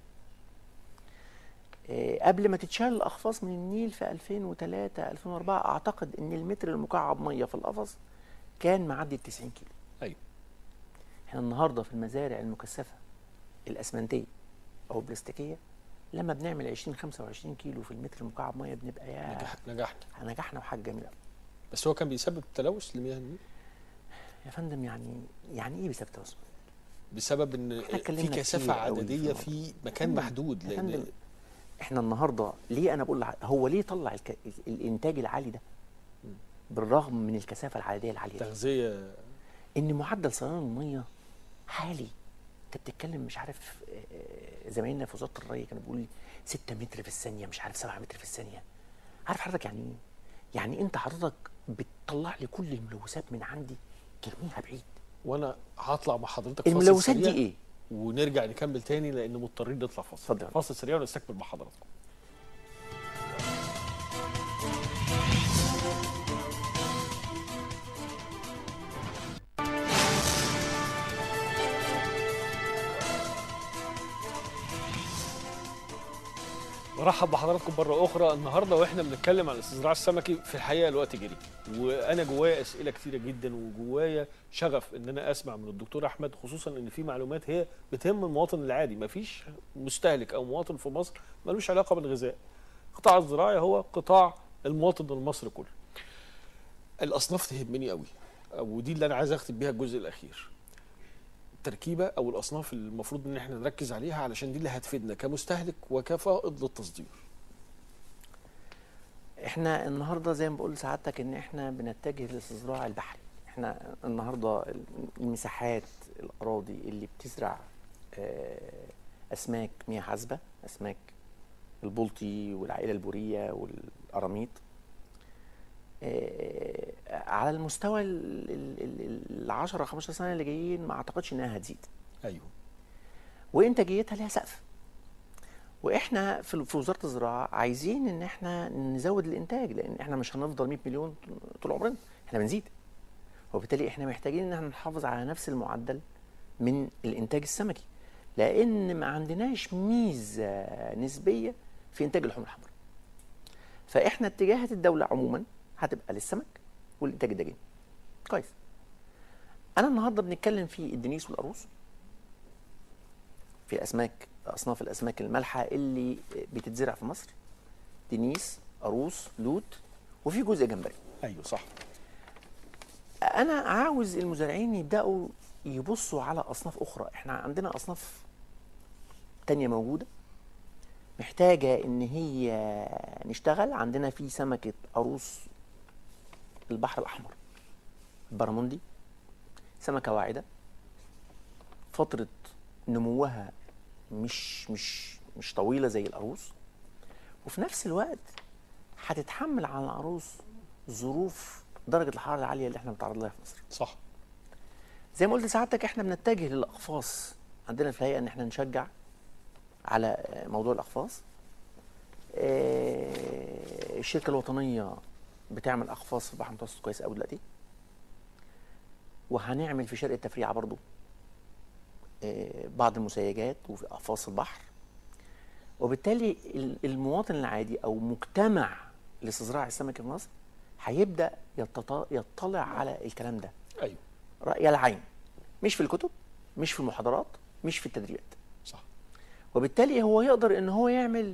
آه، قبل ما تتشال الاقفاص من النيل في 2003 2004 اعتقد ان المتر المكعب ميه في القفص كان معدي ال 90 كيلو ايوه احنا النهارده في المزارع المكثفه الاسمنتيه او البلاستيكيه لما بنعمل 20 25 كيلو في المتر المكعب ميه بنبقى يا نجح نجحنا نجحنا وحاجه جميله أوي. بس هو كان بيسبب تلوث لمياه النيل يا فندم يعني يعني ايه بسبب توسع؟ بسبب ان إحنا في اتكلمنا كثافه كتير قوي في عدديه الموضوع. في مكان فندم، محدود يا لان فندم احنا النهارده ليه انا بقول لح- هو ليه طلع الك... الانتاج العالي ده بالرغم من الكثافه العدديه العاليه دي تغذيه ان معدل صيانه الميه عالي انت بتتكلم مش عارف آه، آه، زمايلنا في وزاره الري كانوا بيقولوا لي 6 متر في الثانيه مش عارف 7 متر في الثانيه عارف حضرتك يعني ايه؟ يعني انت حضرتك بتطلع لي كل الملوثات من عندي ترميها بعيد وانا هطلع مع حضرتك فاصل الملوثات دي سريع ايه ونرجع نكمل تاني لان مضطرين نطلع فاصل اتفضل. فاصل سريع ونستكمل مع حضراتكم برحب بحضراتكم مره اخرى النهارده واحنا بنتكلم عن الاستزراع السمكي في الحقيقه الوقت جري وانا جوايا اسئله كتيره جدا وجوايا شغف ان انا اسمع من الدكتور احمد خصوصا ان في معلومات هي بتهم المواطن العادي مفيش مستهلك او مواطن في مصر ملوش علاقه بالغذاء القطاع الزراعي هو قطاع المواطن المصري كله الاصناف تهمني قوي ودي اللي انا عايز اختم بيها الجزء الاخير التركيبه او الاصناف اللي المفروض ان احنا نركز عليها علشان دي اللي هتفيدنا كمستهلك وكفائض للتصدير احنا النهارده زي ما بقول لسعادتك ان احنا بنتجه للاستزراع البحري احنا النهارده المساحات الاراضي اللي بتزرع آه، اسماك مياه عذبه اسماك البلطي والعائله البوريه والقراميط آه، على المستوى ال 10 15 سنه اللي جايين ما اعتقدش انها هتزيد ايوه وانتاجيتها ليها سقف واحنا في في وزاره الزراعه عايزين ان احنا نزود الانتاج لان احنا مش هنفضل 100 مليون طول عمرنا احنا بنزيد وبالتالي احنا محتاجين ان احنا نحافظ على نفس المعدل من الانتاج السمكي لان ما عندناش ميزه نسبيه في انتاج اللحوم الحمراء فاحنا اتجاهات الدوله عموما هتبقى للسمك والانتاج الدجاجي كويس انا النهارده بنتكلم في الدنيس والقاروص في الاسماك اصناف الاسماك المالحه اللي بتتزرع في مصر دنيس قاروص لوت وفي جزء جمبري ايوه صح انا عاوز المزارعين يبداوا يبصوا على اصناف اخرى احنا عندنا اصناف تانية موجوده محتاجه ان هي نشتغل عندنا في سمكه قاروص البحر الاحمر البراموندي سمكه واعده فتره نموها مش مش مش طويله زي القاروص وفي نفس الوقت هتتحمل على العروس ظروف درجه الحراره العاليه اللي احنا بنتعرض لها في مصر صح زي ما قلت لسعادتك احنا بنتجه للاقفاص عندنا في الهيئه ان احنا نشجع على موضوع الاقفاص آه، الشركه الوطنيه بتعمل اقفاص في البحر المتوسط كويس قوي دلوقتي وهنعمل في شرق التفريعه برضو آه، بعض المسيجات وفي اقفاص البحر وبالتالي ال- المواطن العادي او مجتمع الاستزراع السمكي في مصر هيبدا يتط- يطلع على الكلام ده ايوه رأي العين مش في الكتب مش في المحاضرات مش في التدريبات صح وبالتالي هو يقدر ان هو يعمل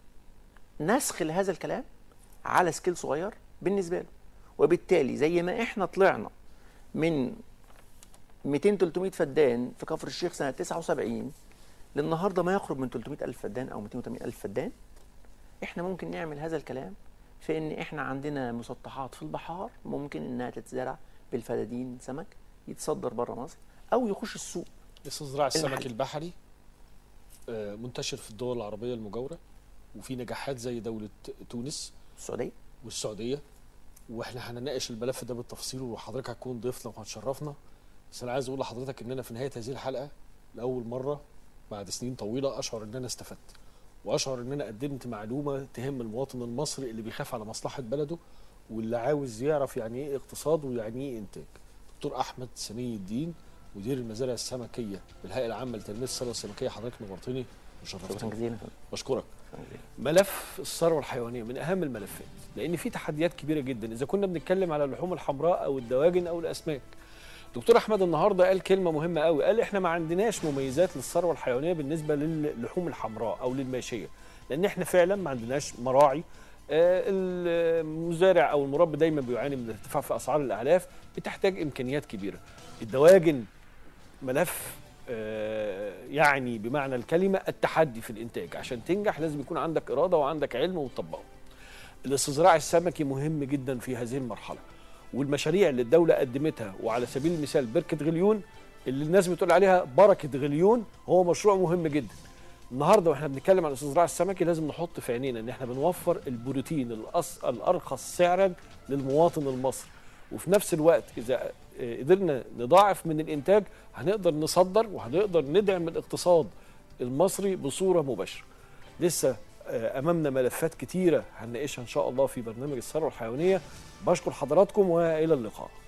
نسخ لهذا الكلام على سكيل صغير بالنسبه له وبالتالي زي ما احنا طلعنا من 200 300 فدان في كفر الشيخ سنه 79 للنهارده ما يقرب من 300 الف فدان او 280 الف فدان احنا ممكن نعمل هذا الكلام في ان احنا عندنا مسطحات في البحار ممكن انها تتزرع بالفدادين سمك يتصدر بره مصر او يخش السوق الاستزراع السمكي المحلي. البحري آه، منتشر في الدول العربيه المجاوره وفي نجاحات زي دوله تونس السعوديه والسعوديه واحنا هنناقش الملف ده بالتفصيل وحضرتك هتكون ضيفنا وهتشرفنا بس انا عايز اقول لحضرتك ان انا في نهايه هذه الحلقه لاول مره بعد سنين طويله اشعر ان انا استفدت واشعر ان انا قدمت معلومه تهم المواطن المصري اللي بيخاف على مصلحه بلده واللي عاوز يعرف يعني ايه اقتصاد ويعني ايه انتاج دكتور احمد سمي الدين مدير المزارع السمكيه بالهيئه العامه لتنميه الثروه السمكيه حضرتك نورتني شكرا وشرفتني جزيلا بشكرك شكراً جزيلاً. ملف الثروه الحيوانيه من اهم الملفات لان في تحديات كبيره جدا اذا كنا بنتكلم على اللحوم الحمراء او الدواجن او الاسماك دكتور احمد النهارده قال كلمه مهمه قوي قال احنا ما عندناش مميزات للثروه الحيوانيه بالنسبه للحوم الحمراء او للماشيه لان احنا فعلا ما عندناش مراعي آه، المزارع او المربي دايما بيعاني من ارتفاع في اسعار الاعلاف بتحتاج امكانيات كبيره الدواجن ملف آه، يعني بمعنى الكلمه التحدي في الانتاج عشان تنجح لازم يكون عندك اراده وعندك علم وتطبقه الاستزراع السمكي مهم جدا في هذه المرحله والمشاريع اللي الدوله قدمتها وعلى سبيل المثال بركه غليون اللي الناس بتقول عليها بركه غليون هو مشروع مهم جدا النهارده واحنا بنتكلم عن الاستزراع السمكي لازم نحط في عينينا ان احنا بنوفر البروتين الأص... الارخص سعرا للمواطن المصري وفي نفس الوقت اذا آه، قدرنا نضاعف من الانتاج هنقدر نصدر وهنقدر ندعم الاقتصاد المصري بصوره مباشره لسه آه، امامنا ملفات كتيره هنناقشها ان شاء الله في برنامج الثروه الحيوانيه بشكر حضراتكم والى اللقاء